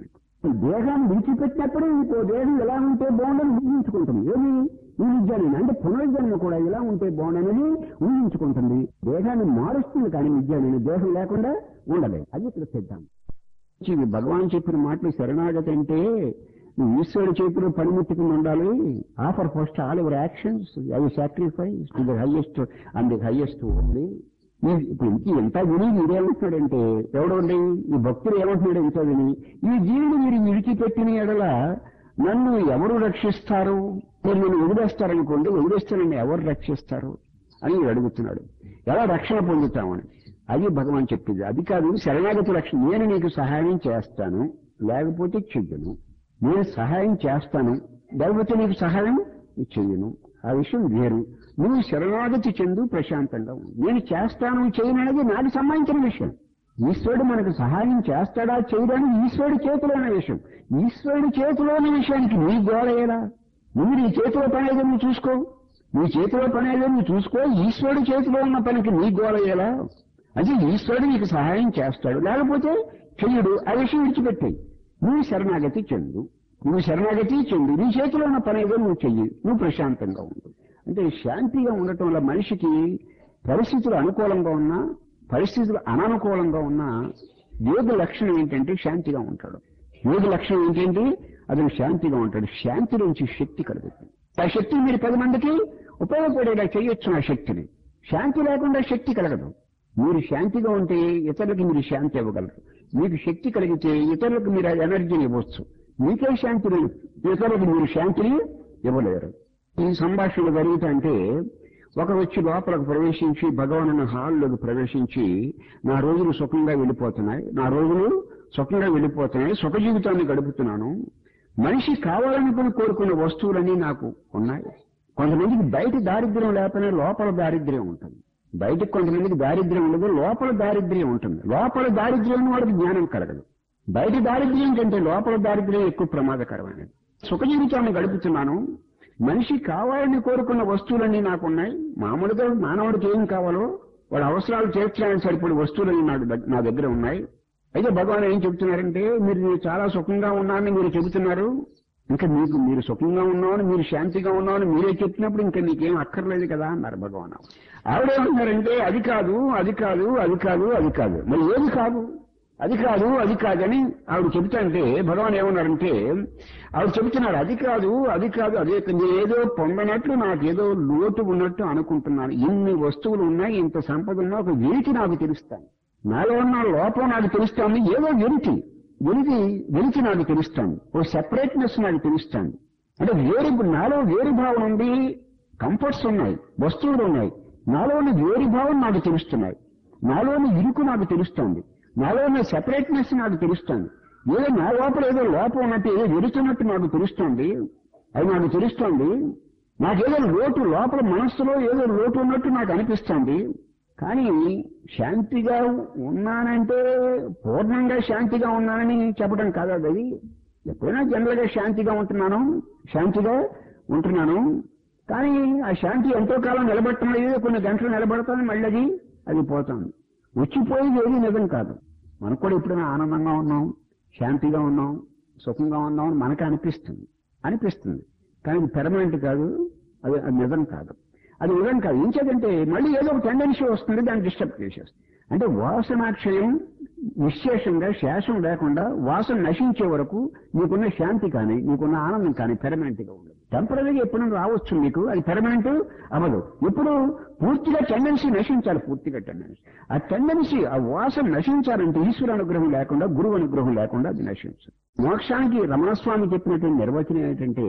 దేహాన్ని విడిచిపెట్టినప్పుడు ఇంకో దేహం ఎలా ఉంటే బాగుండని ఊహించుకుంటుంది ఏది ఈ విద్యాన్ని అంటే పునర్జన్మ కూడా ఇలా ఉంటే బాగుండనని ఊహించుకుంటుంది దేహాన్ని మారుస్తుంది కానీ విద్యాన్ని దేహం లేకుండా ఉండలేదు అది ఇక్కడ సిద్ధాంతం ఇవి భగవాన్ చెప్పిన మాటలు శరణాగతి అంటే నువ్వు ఈశ్వరుడు చేతిలో పనిముట్టుకుని ఉండాలి offer first all your actions అవి sacrifice to the highest and the highest only ఇప్పుడు ఇంక ఎంత విని వీడేమంటున్నాడంటే ఎవడండి ఈ భక్తుడు ఏమంటున్నాడు ఎంత విని ఈ జీవుడు మీరు విడిచిపెట్టిన ఎడల నన్ను ఎవరు రక్షిస్తారు మీరు నేను వదిలేస్తారనుకోండి వదిలేస్తానని ఎవరు రక్షిస్తారు అని వీడు అడుగుతున్నాడు ఎలా రక్షణ పొందుతామని అది భగవాన్ చెప్పింది అది కాదు శరణాగతి రక్షణ నేను నీకు సహాయం చేస్తాను లేకపోతే చెయ్యను నేను సహాయం చేస్తాను లేకపోతే నీకు సహాయం చెయ్యను ఆ విషయం వేరు నువ్వు శరణాగతి చెందు ప్రశాంతంగా ఉండు నేను చేస్తాను చేయను అనేది నాకు సంబంధించిన విషయం ఈశ్వరుడు మనకు సహాయం చేస్తాడా చేయడాని ఈశ్వరుడి చేతిలోని విషయం ఈశ్వరుడి చేతిలోని విషయానికి నీ గోడ ఎలా నువ్వు నీ చేతిలో పని ఏదో నువ్వు చూసుకో నీ చేతిలో పని ఏదో నువ్వు చూసుకో ఈశ్వరుడి చేతిలో ఉన్న పనికి నీ గోడ ఎలా అంటే ఈశ్వరుడు నీకు సహాయం చేస్తాడు లేకపోతే చెయ్యడు ఆ విషయం విడిచిపెట్టాయి నువ్వు శరణాగతి చెందు నువ్వు శరణాగతి చెందు నీ చేతిలో ఉన్న పని ఏదో నువ్వు చెయ్యి నువ్వు ప్రశాంతంగా ఉండు అంటే శాంతిగా ఉండటం వల్ల మనిషికి పరిస్థితులు అనుకూలంగా ఉన్నా పరిస్థితులు అననుకూలంగా ఉన్నా యోగ లక్షణం ఏంటంటే శాంతిగా ఉంటాడు యోగ లక్షణం ఏంటంటే అతను శాంతిగా ఉంటాడు శాంతి నుంచి శక్తి కలుగుతుంది ఆ శక్తి మీరు పది మందికి ఉపయోగపడేలా చేయొచ్చు ఆ శక్తిని శాంతి లేకుండా శక్తి కలగదు మీరు శాంతిగా ఉంటే ఇతరులకు మీరు శాంతి ఇవ్వగలరు మీకు శక్తి కలిగితే ఇతరులకు మీరు ఆ ఎనర్జీని ఇవ్వచ్చు మీకే శాంతి లేదు ఇతరులకు మీరు శాంతిని ఇవ్వలేరు ఈ సంభాషణలు జరుగుతుంటే ఒకరు వచ్చి లోపలకు ప్రవేశించి భగవాన్ హాల్లోకి ప్రవేశించి నా రోజులు సుఖంగా వెళ్ళిపోతున్నాయి నా రోజులు సుఖంగా వెళ్ళిపోతున్నాయి సుఖ జీవితాన్ని గడుపుతున్నాను మనిషి కావాలనుకుని కోరుకున్న వస్తువులన్నీ నాకు ఉన్నాయి కొంతమందికి బయట దారిద్ర్యం లేకపోయినా లోపల దారిద్ర్యం ఉంటుంది బయటకు కొంతమందికి దారిద్ర్యం ఉండదు లోపల దారిద్ర్యం ఉంటుంది లోపల దారిద్ర్యం వాడికి జ్ఞానం కలగదు బయట దారిద్ర్యం కంటే లోపల దారిద్ర్యం ఎక్కువ ప్రమాదకరమైనది సుఖ జీవితాన్ని గడుపుతున్నాను మనిషి కావాలని కోరుకున్న వస్తువులన్నీ నాకున్నాయి మామూలుగా మానవుడికి ఏం కావాలో వాడు అవసరాలు తీర్చడానికి సరిపడే వస్తువులన్నీ నాకు దగ్- నా దగ్గర ఉన్నాయి అయితే భగవాన్ ఏం చెబుతున్నారంటే మీరు నేను చాలా సుఖంగా ఉన్నానని మీరు చెబుతున్నారు ఇంకా మీకు మీరు సుఖంగా ఉన్నామని మీరు శాంతిగా ఉన్నామని మీరే చెప్పినప్పుడు ఇంకా నీకేం అక్కర్లేదు కదా అన్నారు భగవాన్ ఆవిడేమంటున్నారంటే అది కాదు అది కాదు అది కాదు అది కాదు మరి ఏది కాదు అది కాదు అది కాదని ఆవిడ చెబుతాంటే భగవాన్ ఏమన్నారంటే ఆవిడ చెబుతున్నాడు అది కాదు అది కాదు అదే నేను ఏదో పొందనట్లు నాకు ఏదో లోటు ఉన్నట్టు అనుకుంటున్నాను ఇన్ని వస్తువులు ఉన్నాయి ఇంత సంపద ఉన్నా ఒక వెలికి నాకు తెలుస్తాను నాలో ఉన్న లోపం నాకు తెలుస్తాను ఏదో వెలికి వెలికి వెలికి నాకు తెలుస్తాను ఓ సెపరేట్నెస్ నాకు తెలుస్తాను అంటే వేరు నాలో వేరు భావన ఉంది కంఫర్ట్స్ ఉన్నాయి వస్తువులు ఉన్నాయి నాలోని వేరు భావం నాకు తెలుస్తున్నాయి నాలోని ఇరుకు నాకు తెలుస్తోంది నాలోని సెపరేట్నెస్ నాకు తెలుస్తోంది ఏదో నా లోపల ఏదో లోపం ఉన్నట్టు ఏదో వెరుతున్నట్టు నాకు తెలుస్తోంది అది నాకు తెలుస్తోంది నాకేదో లోటు లోపల మనస్సులో ఏదో లోటు ఉన్నట్టు నాకు అనిపిస్తోంది కానీ శాంతిగా ఉన్నానంటే పూర్ణంగా శాంతిగా ఉన్నానని చెప్పడం కాదు అది ఎప్పుడైనా జనరల్ గా శాంతిగా ఉంటున్నాను శాంతిగా ఉంటున్నాను కానీ ఆ శాంతి ఎంతో కాలం నిలబడుతున్నది ఏదో కొన్ని గంటలు నిలబడుతుంది మళ్ళీ అది అది పోతుంది వచ్చిపోయేది ఏది నిజం కాదు మనకు కూడా ఎప్పుడైనా ఆనందంగా ఉన్నాం శాంతిగా ఉన్నాం సుఖంగా ఉన్నాం అని మనకు అనిపిస్తుంది అనిపిస్తుంది కానీ ఇది పెర్మనెంట్ కాదు అది అది నిజం కాదు అది నిజం కాదు ఇంకేదంటే మళ్ళీ ఏదో ఒక టెండెన్సీ వస్తుంది దాన్ని డిస్టర్బ్ చేసేస్తుంది అంటే వాసనాక్షయం నిశ్శేషంగా శేషం లేకుండా వాసన నశించే వరకు నీకున్న శాంతి కానీ నీకున్న ఆనందం కానీ పెర్మనెంట్ గా ఉండదు టెంపరీగా ఎప్పుడైనా రావచ్చు మీకు అది పెర్మనెంట్ అవ్వదు ఇప్పుడు పూర్తిగా టెండెన్సీ నశించాలి పూర్తిగా టెండెన్సీ ఆ టెండెన్సీ ఆ వాసన నశించాలంటే ఈశ్వర అనుగ్రహం లేకుండా గురువు అనుగ్రహం లేకుండా అది నశించదు మోక్షానికి రమణస్వామి చెప్పినటువంటి నిర్వచనం ఏంటంటే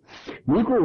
నీకు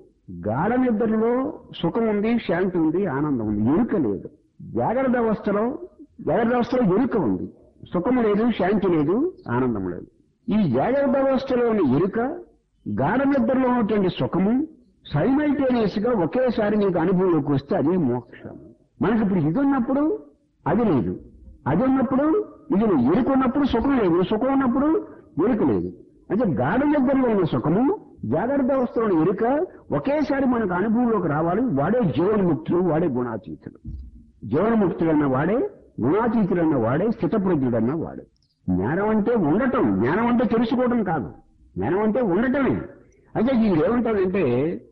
గాఢ నిద్రలో సుఖం ఉంది శాంతి ఉంది ఆనందం ఉంది ఎరుక లేదు జాగ్రత్త అవస్థలో జాగ్రత్త అవస్థలో ఎరుక ఉంది సుఖం లేదు శాంతి లేదు ఆనందం లేదు ఈ జాగ్రత్త అవస్థలోని ఎరుక గాఢ నిద్రలో ఉన్నటువంటి సుఖము సైమల్టేనియస్ గా ఒకేసారి నీకు అనుభవంలోకి వస్తే అదే మోక్షం మనకి ఇప్పుడు ఇది ఉన్నప్పుడు అది లేదు అది ఉన్నప్పుడు ఇది లేదు ఎరుక ఉన్నప్పుడు సుఖం లేదు సుఖం ఉన్నప్పుడు ఎరుక లేదు అంటే గాఢ నిద్రలో ఉన్న సుఖము జాగ్రత్త అవస్థలోని ఎరుక ఒకేసారి మనకు అనుభవంలోకి రావాలి వాడే జీవన్ముక్తుడు వాడే గుణాతీతుడు జీవన్ముక్తుడన్న వాడే గుణాతీతుడన్న వాడే స్థితప్రజ్ఞుడన్న వాడే జ్ఞానం అంటే ఉండటం జ్ఞానం అంటే తెలుసుకోవడం కాదు జ్ఞానం అంటే ఉండటమే అయితే ఇది ఏమంటాడంటే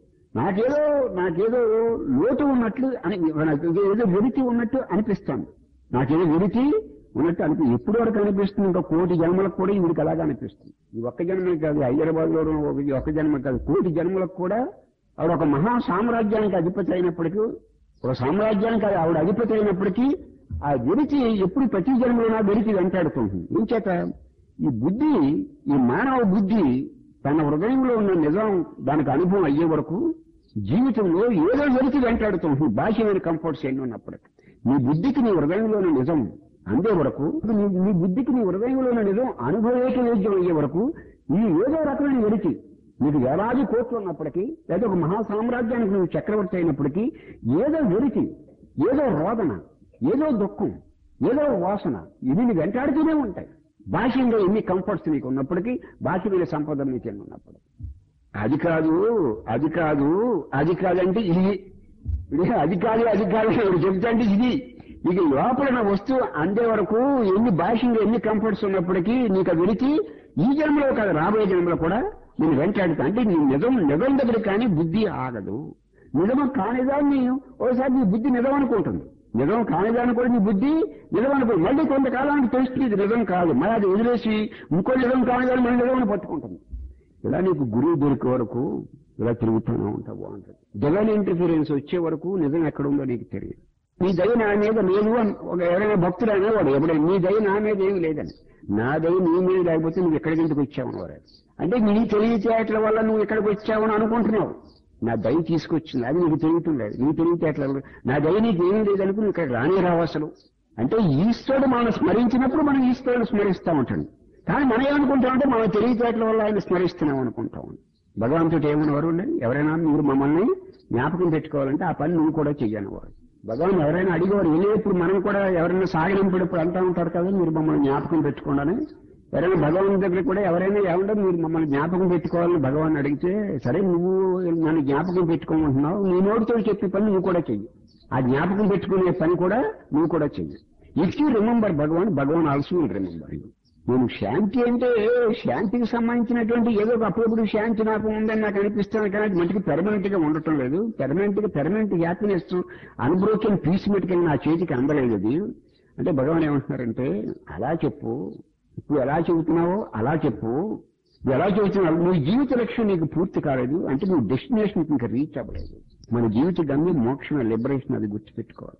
నాకేదో నాకేదో లోటు ఉన్నట్లు అని నాకు ఏదో వెలితి ఉన్నట్టు అనిపిస్తాను నాకేదో వెలితి ఉన్నట్టు అనిపి ఎప్పటి వరకు అనిపిస్తుంది ఇంకా కోటి జన్మలకు కూడా వీడికి అలాగే అనిపిస్తుంది ఈ ఒక్క జన్మే కాదు హైదరాబాద్ లో ఒక ఒక్క జన్మ కాదు కోటి జన్మలకు కూడా ఆవిడ ఒక మహా సామ్రాజ్యానికి అధిపతి అయినప్పటికీ ఒక సామ్రాజ్యానికి ఆవిడ అధిపతి అయినప్పటికీ ఆ వెలితి ఎప్పుడు ప్రతి జన్మలోనా వెలితి వెంటాడుతుంటుంది ఏం చేత ఈ బుద్ధి ఈ మానవ బుద్ధి తన హృదయంలో ఉన్న నిజం దానికి అనుభవం అయ్యే వరకు జీవితంలో ఏదో వెలితి వెంటాడుతుంది బాహ్యమైన కంఫర్ట్స్ ఎన్ని ఉన్నప్పటికీ నీ బుద్ధికి నీ హృదయంలోని నిజం అందే వరకు నీ నీ బుద్ధికి నీ హృదయంలోని నిజం అనుభవేక యోగ్యం అయ్యే వరకు నీ ఏదో రకమైన వెలితి నీకు వేలాది కోట్లు ఉన్నప్పటికీ లేదా ఒక మహా సామ్రాజ్యానికి నువ్వు చక్రవర్తి అయినప్పటికీ ఏదో వెలితి ఏదో రోదన ఏదో దుఃఖం ఏదో వాసన ఇవి నీ వెంటాడుతూనే ఉంటాయి బాహ్యంగా ఎన్ని కంఫర్ట్స్ నీకు ఉన్నప్పటికీ బాహ్యమైన సంపద నీకు ఎన్ని ఉన్నప్పటికీ అది కాదు అది కాదు అది కాదంటే ఇది ఇది అది కాదు అది కాదు అని ఎవరు చెప్తా అంటే ఇది ఇక లోపల నా వస్తువు అందే వరకు ఎన్ని బాహ్యంగా ఎన్ని కంఫర్ట్స్ ఉన్నప్పటికీ నీకు ఆ వెలికి ఈ జన్మలో కాదు రాబోయే జన్మలో కూడా నేను వెంటాడుతా అంటే నీ నిజం నిజం దగ్గర కానీ బుద్ధి ఆగదు నిజం కానిదాన్ని ఓసారి నీ బుద్ధి నిజం అనుకుంటుంది నిజం కానిదాన్ని కూడా నీ బుద్ధి నిజం అనుకుంటుంది మళ్ళీ కొంతకాలానికి తెలుస్తుంది ఇది నిజం కాదు మళ్ళీ అది వదిలేసి ఇంకో నిజం కానిదాన్ని మళ్ళీ నిజం అని పట్టుకుంటుంది ఇలా నీకు గురువు దొరికే వరకు ఇలా తిరుగుతూనే ఉంటావు అంటాడు జగన్ ఇంటర్ఫీరెన్స్ వచ్చే వరకు నిజం ఎక్కడుందో నీకు తెలియదు నీ దయ నా మీద లేదు అని ఒక ఎవరైనా భక్తుడు అనేవాడు ఎప్పుడైనా నీ దయ నా మీద ఏమి లేదని నా దయ నీ మీద లేకపోతే నువ్వు ఎక్కడికి ఎందుకు వచ్చావు వారు అంటే నీ తెలివితేటల వల్ల నువ్వు ఎక్కడికి వచ్చావని అనుకుంటున్నావు నా దయ తీసుకొచ్చింది అది నీకు తెలియటం లేదు నీ తెలివితేటల వల్ల నా దయ నీకు ఏమీ లేదనుకు నువ్వు ఇక్కడ రానే రావు అసలు అంటే ఈశ్వరుడు మనం స్మరించినప్పుడు మనం ఈశ్వరుడు స్మరిస్తా ఉంటాడు కానీ మనం ఏమనుకుంటామంటే మన తెలివితేటల వల్ల ఆయన స్మరిస్తున్నాం అనుకుంటాం భగవంతుడు ఏమనేవారు ఎవరైనా మీరు మమ్మల్ని జ్ఞాపకం పెట్టుకోవాలంటే ఆ పని నువ్వు కూడా చెయ్యనివారు భగవాన్ ఎవరైనా అడిగేవారు వెళ్ళేప్పుడు మనం కూడా ఎవరైనా సాగనింపేటప్పుడు అంటా ఉంటారు కదా మీరు మమ్మల్ని జ్ఞాపకం పెట్టుకోండి ఎవరైనా భగవాన్ దగ్గర కూడా ఎవరైనా ఏమంటే మీరు మమ్మల్ని జ్ఞాపకం పెట్టుకోవాలని భగవాన్ అడిగితే సరే నువ్వు నన్ను జ్ఞాపకం పెట్టుకోమంటున్నావు నీ నోటితో చెప్పే పని నువ్వు కూడా చెయ్యి ఆ జ్ఞాపకం పెట్టుకునే పని కూడా నువ్వు కూడా చెయ్యి if you remember Bhagavan Bhagavan also will remember you నేను శాంతి అంటే శాంతికి సంబంధించినటువంటి ఏదో ఒక అప్పుడప్పుడు శాంతి నాకు ఉందని నాకు అనిపిస్తుంది కానీ అది మటుకు పెర్మనెంట్ గా ఉండటం లేదు పెర్మనెంట్ గా పెర్మనెంట్ హ్యాపీనెస్ అన్బ్రోకెన్ పీస్ మెట్టుకెళ్ళి నా చేతికి అందలేదు అది అంటే భగవాన్ ఏమంటున్నారంటే అలా చెప్పు ఇప్పుడు ఎలా చెబుతున్నావో అలా చెప్పు నువ్వు ఎలా చెబుతున్నావు నీ జీవిత లక్ష్యం నీకు పూర్తి కాలేదు అంటే నువ్వు డెస్టినేషన్ ఇంకా రీచ్ అవ్వలేదు మన జీవిత గమ్యం మోక్షం లిబరేషన్ అది గుర్తుపెట్టుకోవాలి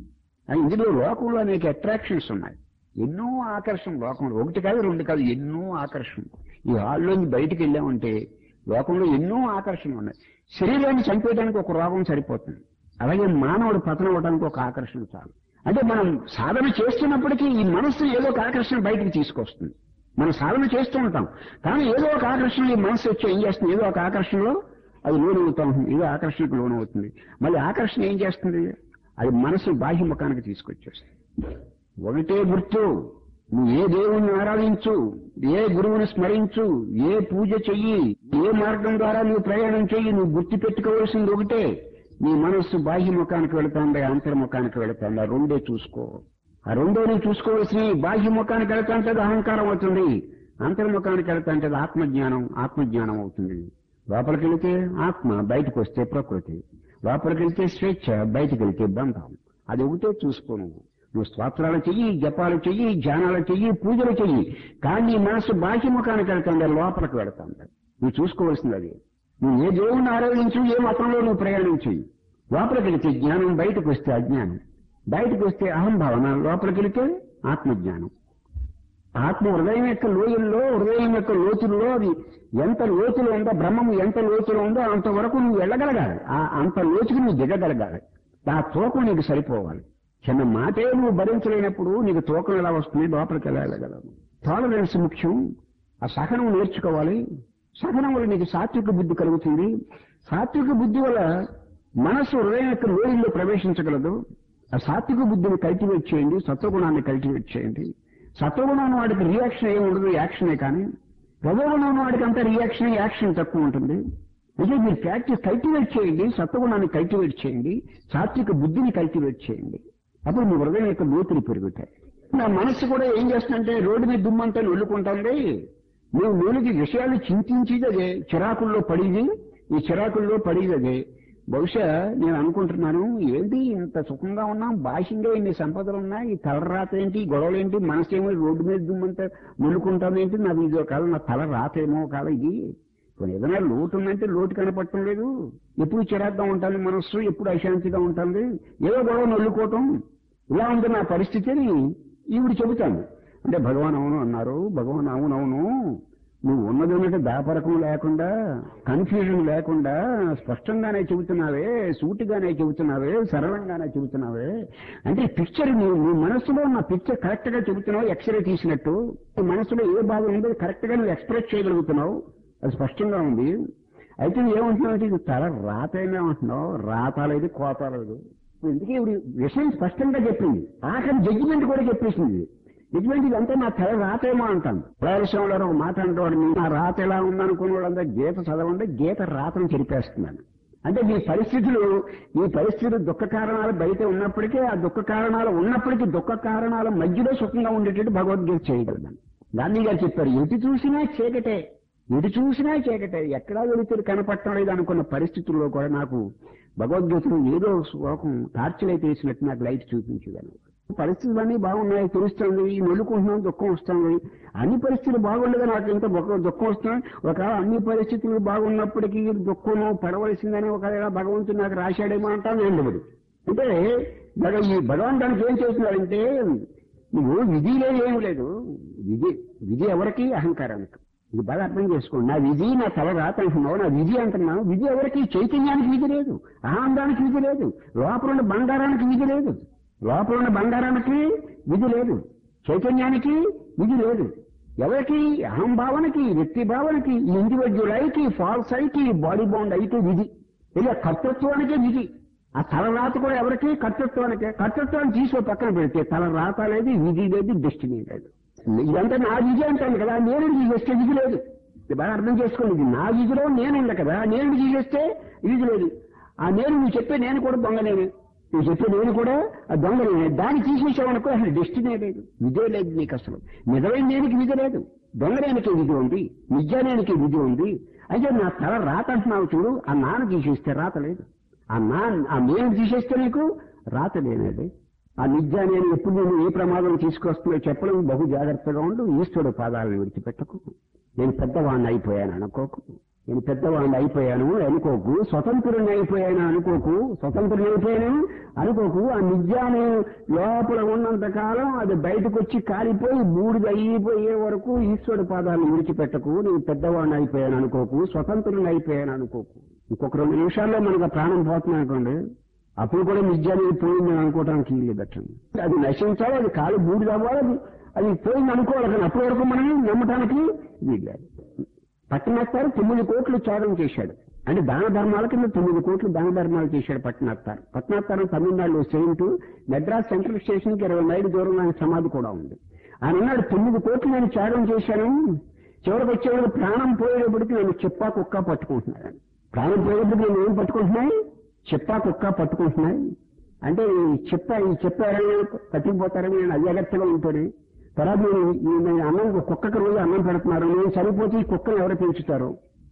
ఆ ఇందులో లోకంలో అనేక అట్రాక్షన్స్ ఉన్నాయి ఎన్నో ఆకర్షణ లోకంలో ఒకటి కాదు రెండు కాదు ఎన్నో ఆకర్షణ ఈ హాల్లోంచి బయటికి వెళ్ళామంటే లోకంలో ఎన్నో ఆకర్షణలు ఉన్నాయి శరీరాన్ని చంపేయడానికి ఒక రోగం సరిపోతుంది అలాగే మానవుడు పతనం అవడానికి ఒక ఆకర్షణ చాలు అంటే మనం సాధన చేస్తున్నప్పటికీ ఈ మనస్సు ఏదో ఒక ఆకర్షణ బయటికి తీసుకొస్తుంది మనం సాధన చేస్తూ ఉంటాం కానీ ఏదో ఒక ఆకర్షణ ఈ మనస్సు వచ్చి ఏం చేస్తుంది ఏదో ఒక ఆకర్షణలో అది లోనవుతా ఉంటుంది ఏదో ఆకర్షణకు లోనవుతుంది మళ్ళీ ఆకర్షణ ఏం చేస్తుంది అది మనసు బాహ్య ముఖానికి తీసుకొచ్చేస్తుంది ఒకటే గుర్తు నువ్వు ఏ దేవుణ్ణి ఆరాధించు ఏ గురువుని స్మరించు ఏ పూజ చెయ్యి ఏ మార్గం ద్వారా నువ్వు ప్రయాణం చెయ్యి నువ్వు గుర్తు పెట్టుకోవాల్సింది ఒకటే నీ మనస్సు బాహ్య ముఖానికి వెళుతుందా అంతర్ముఖానికి వెళుతుందా రెండే చూసుకో ఆ రెండో నువ్వు చూసుకోవాల్సిన బాహ్య ముఖానికి వెళుతుంటే అది అహంకారం అవుతుంది అంతర్ముఖానికి వెళుతుంటే అది ఆత్మజ్ఞానం ఆత్మజ్ఞానం అవుతుంది లోపలికి వెళితే ఆత్మ బయటకు వస్తే ప్రకృతి లోపలికి వెళ్తే స్వేచ్ఛ బయటకు వెళ్తే బంధం అది ఒకటే చూసుకో నువ్వు నువ్వు స్తోత్రాలు చెయ్యి జపాలు చెయ్యి ధ్యానాలు చెయ్యి పూజలు చెయ్యి కానీ నీ మనసు బాహ్యముఖానికి వెళ్తుంది లోపలికి వెళ్తుంది నువ్వు చూసుకోవాల్సింది అది నువ్వు ఏ దేవుణ్ణి ఆరాధించు ఏ మతంలో నువ్వు ప్రయాణం చెయ్యి లోపలికి వెళితే జ్ఞానం బయటకు వస్తే అజ్ఞానం బయటకు వస్తే అహంభావన లోపలికి వెళితే ఆత్మజ్ఞానం ఆత్మ హృదయం యొక్క లోయల్లో హృదయం యొక్క లోతుల్లో అది ఎంత లోతులో ఉందో బ్రహ్మము ఎంత లోతులో ఉందో అంతవరకు నువ్వు వెళ్ళగలగాలి ఆ అంత లోతుకి నువ్వు దిగగలగాలి ఆ తూకం నీకు సరిపోవాలి చిన్న మాటే నువ్వు భరించలేనప్పుడు నీకు తూకం ఎలా వస్తుంది లోపలికి ఎలా వెళ్ళగలవు టాలరెన్స్ ముఖ్యం ఆ సహనం నేర్చుకోవాలి సహనం వల్ల నీకు సాత్విక బుద్ధి కలుగుతుంది సాత్విక బుద్ధి వల్ల మనస్సు హృదయం యొక్క లోయల్లో ప్రవేశించగలదు ఆ సాత్విక బుద్ధిని కల్టివేట్ చేయండి సత్వగుణాన్ని కల్టివేట్ చేయండి సత్వగుణం వాడికి రియాక్షన్ ఏమి ఉండదు యాక్షనే కానీ రజోగుణం వాడికి అంత రియాక్షన్ యాక్షన్ తక్కువ ఉంటుంది అంటే మీరు ప్రాక్టీస్ కల్టివేట్ చేయండి సత్వగుణాన్ని కల్టివేట్ చేయండి సాత్విక బుద్ధిని కల్టివేట్ చేయండి అప్పుడు మీ హృదయం యొక్క లోతులు పెరుగుతాయి నా మనస్సు కూడా ఏం చేస్తుందంటే రోడ్డు మీద దుమ్మంతా నొల్లుకుంటుంది నువ్వు నూనెకి విషయాలు చింతించేది అదే చిరాకుల్లో పడేది ఈ చిరాకుల్లో పడేది అదే బహుశా నేను అనుకుంటున్నాను ఏంటి ఇంత సుఖంగా ఉన్నాం భాషంగా ఇన్ని సంపదలు ఉన్నాయి ఈ తలరాత ఏంటి ఈ గొడవలు ఏంటి మనసు ఏమో రోడ్డు మీద దుమ్మంతా నొల్లుకుంటాం ఏంటి నాది ఇదో కాదు నా తల రాత ఏమో కాదు ఇది ఇప్పుడు ఏదైనా లోటు ఉందంటే లోటు కనపడటం లేదు ఎప్పుడు చిరాగ్గా ఉంటుంది మనస్సు ఎప్పుడు అశాంతిగా ఉంటుంది ఏదో గొడవ నొల్లుకోవటం ఇలా ఉంది నా పరిస్థితిని ఈవిడ చెబుతాను అంటే భగవాన్ అవును అన్నారు భగవాన్ అవునవును నువ్వు ఉన్నది ఉన్నట్టు దాపరకం లేకుండా కన్ఫ్యూజన్ లేకుండా స్పష్టంగానే చెబుతున్నావే సూటిగానే చెబుతున్నావే సరళంగానే చెబుతున్నావే అంటే పిక్చర్ నీ నీ మనసులో ఉన్న పిక్చర్ కరెక్ట్ గా చెబుతున్నావు ఎక్స్రే తీసినట్టు నీ మనసులో ఏ భాగం ఉందో కరెక్ట్ గా నువ్వు ఎక్స్ప్రెస్ చేయగలుగుతున్నావు అది స్పష్టంగా ఉంది అయితే నువ్వు ఏమంటున్నావు అంటే ఇది తల రాత ఏమేమంటున్నావు రాత లేదు కోత లేదు ఇందుకే ఇప్పుడు విషయం స్పష్టంగా చెప్పింది ఆఖరి జడ్జిమెంట్ కూడా చెప్పేసింది జడ్జిమెంట్ ఇదంతా నా తల రాతేమో అంటాను ప్రదర్శనలో ఒక మాట అంటాడు నా రాత ఎలా ఉందనుకున్న వాళ్ళంతా గీత చదవండి గీత రాతను చెరిపేస్తున్నాను అంటే మీ పరిస్థితులు ఈ పరిస్థితులు దుఃఖ కారణాలు బయట ఉన్నప్పటికీ ఆ దుఃఖ కారణాలు ఉన్నప్పటికీ దుఃఖ కారణాల మధ్యలో సుఖంగా ఉండేటట్టు భగవద్గీత చేయగలదాను గాంధీ గారు చెప్పారు ఎటు చూసినా చీకటే ఎటు చూసినా చీకటే ఎక్కడా వెళితే కనపడటం లేదు అనుకున్న పరిస్థితుల్లో కూడా నాకు భగవద్గీతలో ఏదో శ్లోకం టార్చలైతే వేసినట్టు నాకు లైట్ చూపించేదాన్ని పరిస్థితులన్నీ బాగున్నాయి తెలుస్తుంది నొల్లుకుంటున్నాం దుఃఖం వస్తుంది అన్ని పరిస్థితులు బాగుండగా నాకు ఇంత దుఃఖం దుఃఖం వస్తుంది ఒక అన్ని పరిస్థితులు బాగున్నప్పటికీ దుఃఖము పడవలసిందని ఒక భగవంతుడు నాకు రాశాడేమో అంటాను ఉండదు అంటే భగ- ఈ భగవంతునికి ఏం చేస్తున్నాడంటే నువ్వు విధి లేదు ఏం లేదు విధి విధి ఎవరికి అహంకారానికి ఇది బాగా అర్థం చేసుకోండి నా విధి నా తల రాత అంటున్నావు నా విధి అంటున్నావు విధి ఎవరికి చైతన్యానికి విధి లేదు ఆనందానికి విధి లేదు లోపల ఉన్న బంగారానికి విధి లేదు లోపల ఉన్న బంగారానికి విధి లేదు చైతన్యానికి విధి లేదు ఎవరికి అహంభావనకి వ్యక్తి భావనకి ఇండివిజువల్ ఐకి ఫాల్స్ ఐకి బాడీ బౌండ్ అయితే విధి ఇలా కర్తృత్వానికే విధి ఆ తల రాత కూడా ఎవరికి కర్తృత్వానికే కర్తృత్వాన్ని తీసి పక్కన పెడితే తల రాత లేదు విధి లేదు డెస్టినీ లేదు ఇదంతా నా విధి అంటాను కదా నేను తీసేస్తే విధి లేదు ఇది బాగా అర్థం చేసుకోండి ఇది నా విధిలో నేను ఉండ కదా నేను తీసేస్తే విధి లేదు ఆ నేను నువ్వు చెప్పే నేను కూడా దొంగనేనే నువ్వు చెప్పే నేను కూడా ఆ దొంగనేనే దాన్ని తీసేసావనుకో అసలు డెస్టినీ లేదు విధే లేదు నీకు అసలు నిజమైన నేనికి విధి లేదు దొంగనేనికి విధి ఉంది నిజానేనికి విధి ఉంది అయితే నా తల రాత అంటున్నావు చూడు ఆ నాన్న తీసేస్తే రాత లేదు ఆ నా ఆ నేను తీసేస్తే నీకు రాత లేనేది ఆ నిజా నేను ఎప్పుడు నేను ఏ ప్రమాదం తీసుకొస్తున్నా చెప్పడం బహు జాగ్రత్తగా ఉండు ఈశ్వరుడు పాదాలను విడిచిపెట్టకు నేను పెద్దవాడిని అయిపోయాను అనుకోకు నేను పెద్దవాడిని అయిపోయాను అనుకోకు స్వతంత్రుని అయిపోయాను అనుకోకు స్వతంత్రుని అయిపోయాను అనుకోకు ఆ నిజాన్ని లోపల ఉన్నంత కాలం అది బయటకు వచ్చి కాలిపోయి బూడిద అయిపోయే వరకు ఈశ్వరుడు పాదాలను విడిచిపెట్టకు నేను పెద్దవాడిని అయిపోయాను అనుకోకు స్వతంత్రుని అయిపోయాను అనుకోకు ఇంకొక రెండు నిమిషాల్లో మనకు ఆ ప్రాణం పోతుంది అనుకోండి అప్పుడు కూడా నిజాన్ని పోయిందని అనుకోవడానికి లేదట్టండి అది నశించాలి అది కాలు బూడిద అవ్వాలి అది అది పోయింది అనుకోవాలి కానీ అప్పటి వరకు మనం నమ్మటానికి వీల్లేదు పట్టినత్తారు తొమ్మిది కోట్లు త్యాగం చేశాడు అంటే దాన ధర్మాల కింద తొమ్మిది కోట్లు దాన ధర్మాలు చేశాడు పట్టినత్తారు పట్టినత్తారం తమిళనాడులో సెయింట్ మెడ్రాస్ సెంట్రల్ స్టేషన్ కి ఇరవై మైలు దూరంలో ఆయన సమాధి కూడా ఉంది ఆయన అన్నాడు తొమ్మిది కోట్లు నేను త్యాగం చేశాను చివరికి వచ్చేవాడు ప్రాణం పోయేటప్పటికి నేను చెప్పా కుక్క పట్టుకుంటున్నాను ప్రాణం పోయేటప్పటికి నేను ఏం పట్టుకుంటున్నాయి చెప్పా కుక్క పట్టుకుంటున్నాయి అంటే ఈ చెప్ప ఈ చెప్పారని పట్టుకుపోతారని నేను అజాగ్రత్తగా ఉంటాను తర్వాత నేను ఈ- నేను అన్నం కుక్కకి రోజు అన్నం పెడుతున్నారు నేను చనిపోతే ఈ కుక్కను ఎవరు పెంచుతారు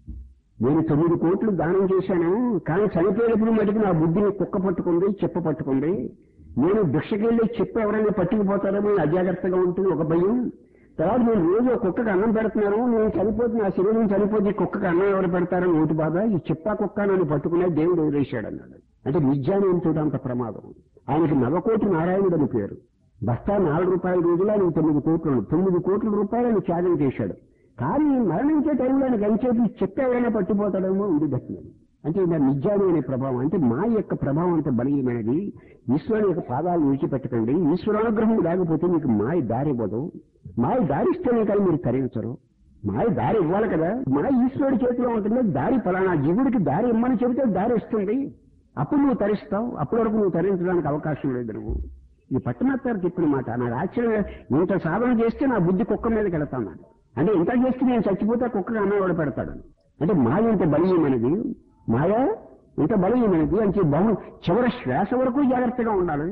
నేను తొమ్మిది కోట్లు దానం చేశాను కానీ చనిపోయేటప్పుడు మటుకు నా బుద్ధిని కుక్క పట్టుకుంది చెప్ప పట్టుకుంది నేను భిక్షకెళ్ళి చెప్ప ఎవరైనా పట్టుకుపోతారో అజాగ్రత్తగా ఉంటుంది ఒక భయం తర్వాత నేను రోజు ఒక కుక్కకి అన్నం పెడుతున్నాను నేను చనిపోతే నా శరీరం చనిపోతే ఈ కుక్కకి అన్నం ఎవరు పెడతారని ఒకటి బాధ ఈ చెప్పా కుక్క నన్ను పట్టుకునే దేవుడు వదిలేశాడు అన్నాడు అంటే నిజాన్ని అంత ప్రమాదం ఆయనకి నవకోటి నారాయణుడు అని పేరు బస్తా నాలుగు రూపాయల రోజులు ఆయన తొమ్మిది కోట్లు తొమ్మిది కోట్ల రూపాయలు ఆయన త్యాగం చేశాడు కానీ మరణించే టైంలో ఆయనకి ఎంచేపు చెప్తే ఎవరైనా పట్టిపోతాడేమో ఉంది దక్కినది అంటే నా నిజాన్ని అనే ప్రభావం అంటే మా యొక్క ప్రభావం అంత బలీయమైనది ఈశ్వరుని యొక్క పాదాలు విడిచిపెట్టకండి ఈశ్వరానుగ్రహం లేకపోతే మీకు మాయ దారి ఇవ్వదు మాయ దారి ఇస్తేనే కానీ మీరు తరించరు మాయ దారి ఇవ్వాలి కదా మా ఈశ్వరుడి చేతిలో ఉంటుంది దారి ఫలానా జీవుడికి దారి ఇమ్మని చెబితే దారి ఇస్తుంది అప్పుడు నువ్వు తరిస్తావు అప్పటి వరకు నువ్వు తరించడానికి అవకాశం లేదు నువ్వు ఈ పట్టణాత్తారు చెప్పిన మాట నాకు ఆశ్చర్యం ఇంత సాధన చేస్తే నా బుద్ధి కుక్క మీదకి వెళతాను అంటే ఇంత చేస్తే నేను చచ్చిపోతే కుక్కగా అన్నవాడు పెడతాడు అంటే మాయ ఇంత బలీయమైనది మాయ ఇంత బలీయమైనది అంటే బహు చివరి శ్వాస వరకు జాగ్రత్తగా ఉండాలి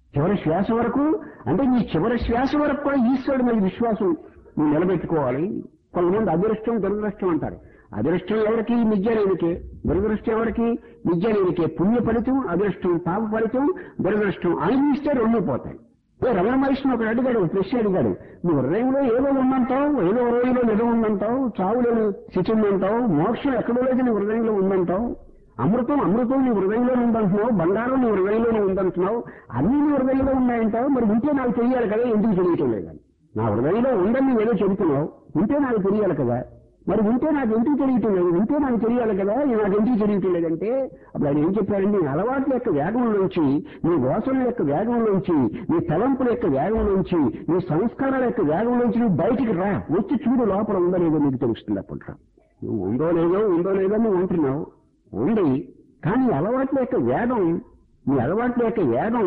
చివరి శ్వాస వరకు అంటే నీ చివరి శ్వాస వరకు కూడా ఈశ్వరుడు మీద విశ్వాసం నువ్వు నిలబెట్టుకోవాలి కొంతమంది అదృష్టం దురదృష్టం అంటారు అదృష్టం ఎవరికి నిత్యలేనికే దురదృష్టం ఎవరికి నిత్యలేనికే పుణ్య ఫలితం అదృష్టం పాప ఫలితం దురదృష్టం అనుభవిస్తే రెండు పోతాయి ఓ రమణ మహర్షిని ఒకడు అడిగాడు ఒక ప్రశ్న అడిగాడు నువ్వు హృదయంలో ఏదో ఉందంటావు ఏదో హృదయంలో నిజం ఉందంటావు చావు లేని స్థితి ఉందంటావు మోక్షం ఎక్కడో లేదు నీ హృదయంలో ఉందంటావు అమృతం అమృతం నీ హృదయంలో ఉందంటున్నావు బంగారం నీ హృదయంలో ఉందంటున్నావు అన్ని నీ హృదయంలో ఉన్నాయంటావు మరి ఉంటే నాకు తెలియాలి కదా ఎందుకు తెలియటం లేదని నా హృదయంలో ఉందని నువ్వు ఏదో చెబుతున్నావు ఉంటే నాకు తెలియాలి కదా మరి ఉంటే నాకు ఎందుకు తెలియటం లేదు ఉంటే నాకు తెలియాలి కదా నాకు ఎందుకు తెలియటం లేదంటే అప్పుడు ఆయన ఏం చెప్పారంటే నీ అలవాట్ల యొక్క వేగంలోంచి నీ వాసనల యొక్క వేగంలోంచి నీ తలంపుల యొక్క వేగంలోంచి నీ సంస్కారాల యొక్క వేగంలోంచి నువ్వు బయటికి రా వచ్చి చూడు లోపల ఉందో లేదో నీకు తెలుస్తుంది అప్పుడు రా నువ్వు ఉందో లేదో ఉందో లేదో నువ్వు ఉంటున్నావు ఉంది కానీ అలవాట్ల యొక్క వేగం నీ అలవాట్ల యొక్క వేగం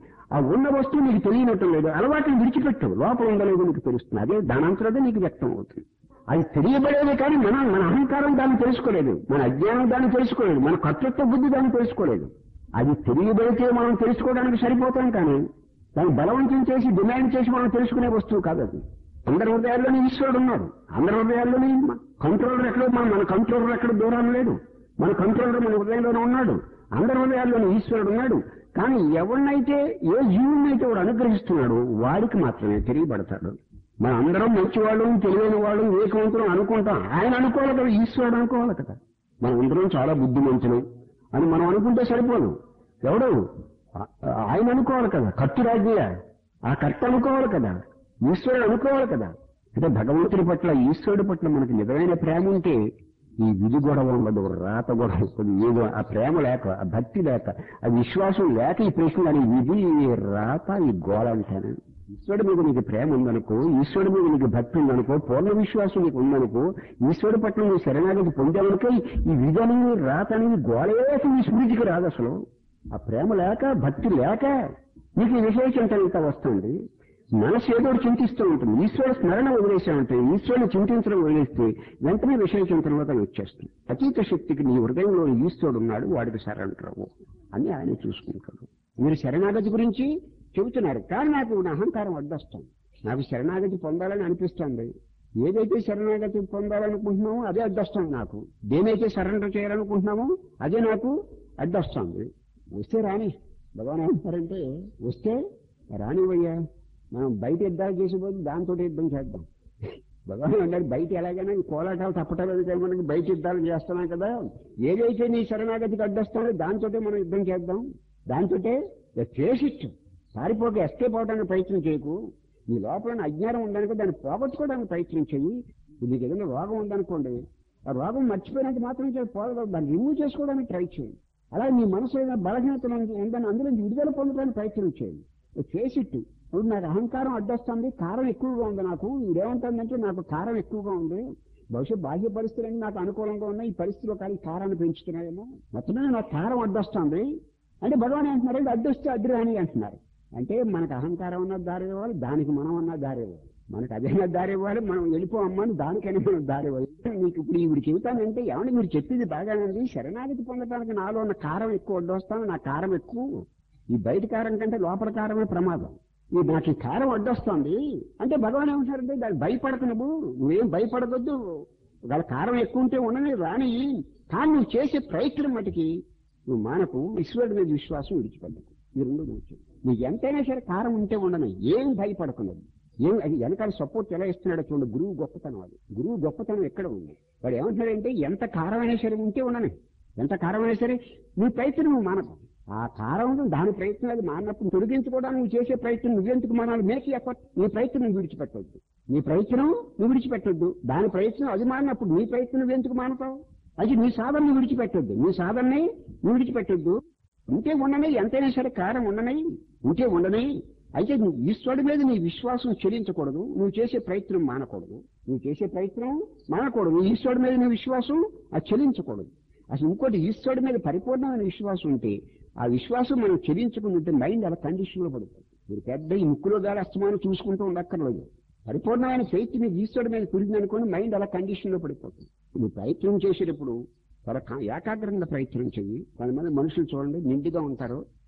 ఆ ఉన్న వస్తువు నీకు తెలియనట్టు లేదు అలవాటుని విడిచిపెట్టు లోపల ఉందో లేదో నీకు తెలుస్తుంది అదే దానంతరదే నీకు వ్యక్తం అవుతుంది అది తెలియబడేది కానీ మన మన అహంకారం దాన్ని తెలుసుకోలేదు మన అజ్ఞానం దాన్ని తెలుసుకోలేదు మన కర్తృత్వ బుద్ధి దాన్ని తెలుసుకోలేదు అది తెలియబడితే మనం తెలుసుకోవడానికి సరిపోతాం కానీ దాన్ని బలవంతం చేసి డిమాండ్ చేసి మనం తెలుసుకునే వస్తువు కాదు అది అందరి హృదయాల్లోనే ఈశ్వరుడు ఉన్నాడు అందరి హృదయాల్లోనే కంట్రోలర్ ఎక్కడో మన మన కంట్రోలర్ ఎక్కడ దూరం లేదు మన కంట్రోలర్ మన హృదయంలోనే ఉన్నాడు అందరి హృదయాల్లోనే ఈశ్వరుడు ఉన్నాడు కానీ ఎవరినైతే ఏ జీవునైతే వాడు అనుగ్రహిస్తున్నాడో వాడికి మాత్రమే తెలియబడతాడు మన అందరం మంచివాళ్ళు తెలివైన వాళ్ళు వివేకవంతులు అనుకుంటాం ఆయన అనుకోవాలి కదా ఈశ్వరుడు అనుకోవాలి కదా మనం అందరం చాలా బుద్ధిమంతులు అని మనం అనుకుంటే సరిపోదు ఎవడు ఆ- ఆయన అనుకోవాలి కదా కర్త రాజ్య ఆ కర్త అనుకోవాలి కదా ఈశ్వరుడు అనుకోవాలి కదా అంటే భగవంతుడి పట్ల ఈశ్వరుడి పట్ల మనకి నిజమైన ప్రేమ ఉంటే ఈ విధి గొడవ ఉండదు రాత గొడవ ఉండదు ఏదో ఆ ప్రేమ లేక ఆ భక్తి లేక ఆ విశ్వాసం లేక ఈ ప్రశ్న కానీ విధి ఈ రాత ఈ గోళ అంటాను ఈశ్వరుడి మీద నీకు ప్రేమ ఉందనుకో ఈశ్వరుడి మీద నీకు భక్తి ఉందనుకో పూర్ణ విశ్వాసం నీకు ఉందనుకో ఈశ్వరుడి పట్ల నువ్వు శరణాగతి పొందాలనుకో ఈ విధి అనేది రాత అనేది గోళే అసలు నీ స్మృతికి రాదు అసలు ఆ ప్రేమ లేక భక్తి లేక నీకు ఈ విషయ చింతన ఇంత వస్తుంది మనసు ఏదో ఒకటి చింతిస్తూ ఉంటుంది ఈశ్వర స్మరణ వదిలేసామంటే ఈశ్వరుని చింతించడం వదిలేస్తే వెంటనే విషయ చింతనలో తను వచ్చేస్తుంది అతీత శక్తికి నీ హృదయంలో ఈశ్వరుడు ఉన్నాడు వాడికి శరణరావు అని ఆయన చూసుకుంటాడు మీరు శరణాగతి గురించి చెబుతున్నారు కానీ నాకు నా అహంకారం అడ్డొస్తుంది నాకు శరణాగతి పొందాలని అనిపిస్తుంది ఏదైతే శరణాగతి పొందాలనుకుంటున్నామో అదే అడ్డొస్తుంది నాకు దేనైతే సరెండర్ చేయాలనుకుంటున్నామో అదే నాకు అడ్డొస్తుంది వస్తే రాని భగవాన్ ఏమంటారంటే వస్తే రానివయ్యా మనం బయట యుద్ధాలు చేసేపోతే దాంతో యుద్ధం చేద్దాం భగవాన్ అన్నారు బయట ఎలాగైనా ఈ కోలాటాలు తప్పటాలు ఎందుకు మనకి బయట యుద్ధాలు చేస్తున్నాం కదా ఏదైతే నీ శరణాగతికి అడ్డొస్తానో దాంతోటే మనం యుద్ధం చేద్దాం దాంతోటే చేసిచ్చు పారిపోక ఎస్కేప్ అవడానికి ప్రయత్నం చేయకు నీ లోపల ఉన్న అజ్ఞానం ఉందనుకో దాన్ని పోగొట్టుకోవడానికి ప్రయత్నం చెయ్యి నీకు ఏదైనా రోగం ఉందనుకోండి ఆ రోగం మర్చిపోయినంత మాత్రం చేసి పోగలదు దాన్ని రిమూవ్ చేసుకోవడానికి ట్రై చేయి అలా నీ మనసు ఏదైనా బలహీనత ఉందని అందులో నుంచి విడుదల పొందడానికి ప్రయత్నం చేయండి చేసిట్టు ఇప్పుడు నాకు అహంకారం అడ్డొస్తుంది కారం ఎక్కువగా ఉంది నాకు ఇదేమంటుందంటే నాకు కారం ఎక్కువగా ఉంది బహుశా బాహ్య పరిస్థితులన్నీ నాకు అనుకూలంగా ఉన్నాయి ఈ పరిస్థితిలో కానీ కారాన్ని పెంచుతున్నాయేమో మొత్తం మీద నాకు కారం అడ్డొస్తుంది అంటే భగవాన్ అంటున్నారు "ఇది అడ్డొస్తే అడ్డు రాని అంటున్నారు అంటే మనకు అహంకారం ఉన్న దారి ఇవ్వాలి దానికి మనం ఉన్న దారి ఇవ్వాలి మనకు అదైనా దారి ఇవ్వాలి మనం వెళ్ళిపోమ్మని దానికైనా మనం దారి ఇవ్వాలి మీకు ఇప్పుడు ఇప్పుడు చెబుతానంటే ఏమంటే మీరు చెప్పింది బాగానే ఉంది శరణాగతి పొందడానికి నాలో ఉన్న కారం ఎక్కువ అడ్డొస్తాను నా కారం ఎక్కువ ఈ బయట కారం కంటే లోపల కారమే ప్రమాదం ఈ నాకు ఈ కారం అడ్డొస్తుంది అంటే భగవాన్ ఏమంటారంటే దాన్ని భయపడకు నువ్వు నువ్వేం భయపడవద్దు వాళ్ళ కారం ఎక్కువ ఉంటే ఉండని రాని కానీ నువ్వు చేసే ప్రయత్నం మటుకి నువ్వు మానకు ఈశ్వరుడి మీద విశ్వాసం విడిచిపెట్టకు ఈ రెండు నువ్వు నీకు ఎంతైనా సరే కారం ఉంటే ఉండని ఏం భయపడకున్నది ఏం అది వెనకాల సపోర్ట్ ఎలా ఇస్తున్నాడో చూడండి గురువు గొప్పతనం అది గురువు గొప్పతనం ఎక్కడ ఉంది వాడు ఏమంటున్నాడంటే ఎంత కారమైనా సరే ఉంటే ఉండని ఎంత కారమైనా సరే నీ ప్రయత్నం నువ్వు మానకు ఆ కారం దాని ప్రయత్నం అది మానప్పుడు తొలగించుకోవడానికి నువ్వు చేసే ప్రయత్నం నువ్వెందుకు మానాలి మేక్ ఎఫర్ట్ నీ ప్రయత్నం నువ్వు విడిచిపెట్టొద్దు నీ ప్రయత్నం నువ్వు విడిచిపెట్టొద్దు దాని ప్రయత్నం అది మారినప్పుడు నీ ప్రయత్నం నువ్వెందుకు మానతావు అది నీ సాధనని విడిచిపెట్టొద్దు నీ సాధనని నువ్వు విడిచిపెట్టొద్దు ఉంటే ఉండని ఎంతైనా సరే కారం ఉండని ఉంటే ఉండని అయితే నువ్వు ఈశ్వరుడి మీద నీ విశ్వాసం చెల్లించకూడదు నువ్వు చేసే ప్రయత్నం మానకూడదు నువ్వు చేసే ప్రయత్నం మానకూడదు ఈశ్వరుడి మీద నీ విశ్వాసం అది చెల్లించకూడదు అసలు ఇంకోటి ఈశ్వరుడి మీద పరిపూర్ణమైన విశ్వాసం ఉంటే ఆ విశ్వాసం మనం చెల్లించుకుంటుంటే మైండ్ అలా కండిషన్ లో పడుతుంది మీరు పెద్ద ఈ ముక్కులో గాలి అస్తమానం చూసుకుంటూ ఉండక్కర్లేదు పరిపూర్ణమైన ఫెయిత్ మీద ఈశ్వరుడి మీద కురిగింది అనుకోని మైండ్ అలా కండిషన్ లో పడిపోతుంది నువ్వు ప్రయత్నం చేసేటప్పుడు చాలా కా- ఏకాగ్రంగా ప్రయత్నం చెయ్యి కొంతమంది మనుషులు చూడండి నిండుగా ఉంటారు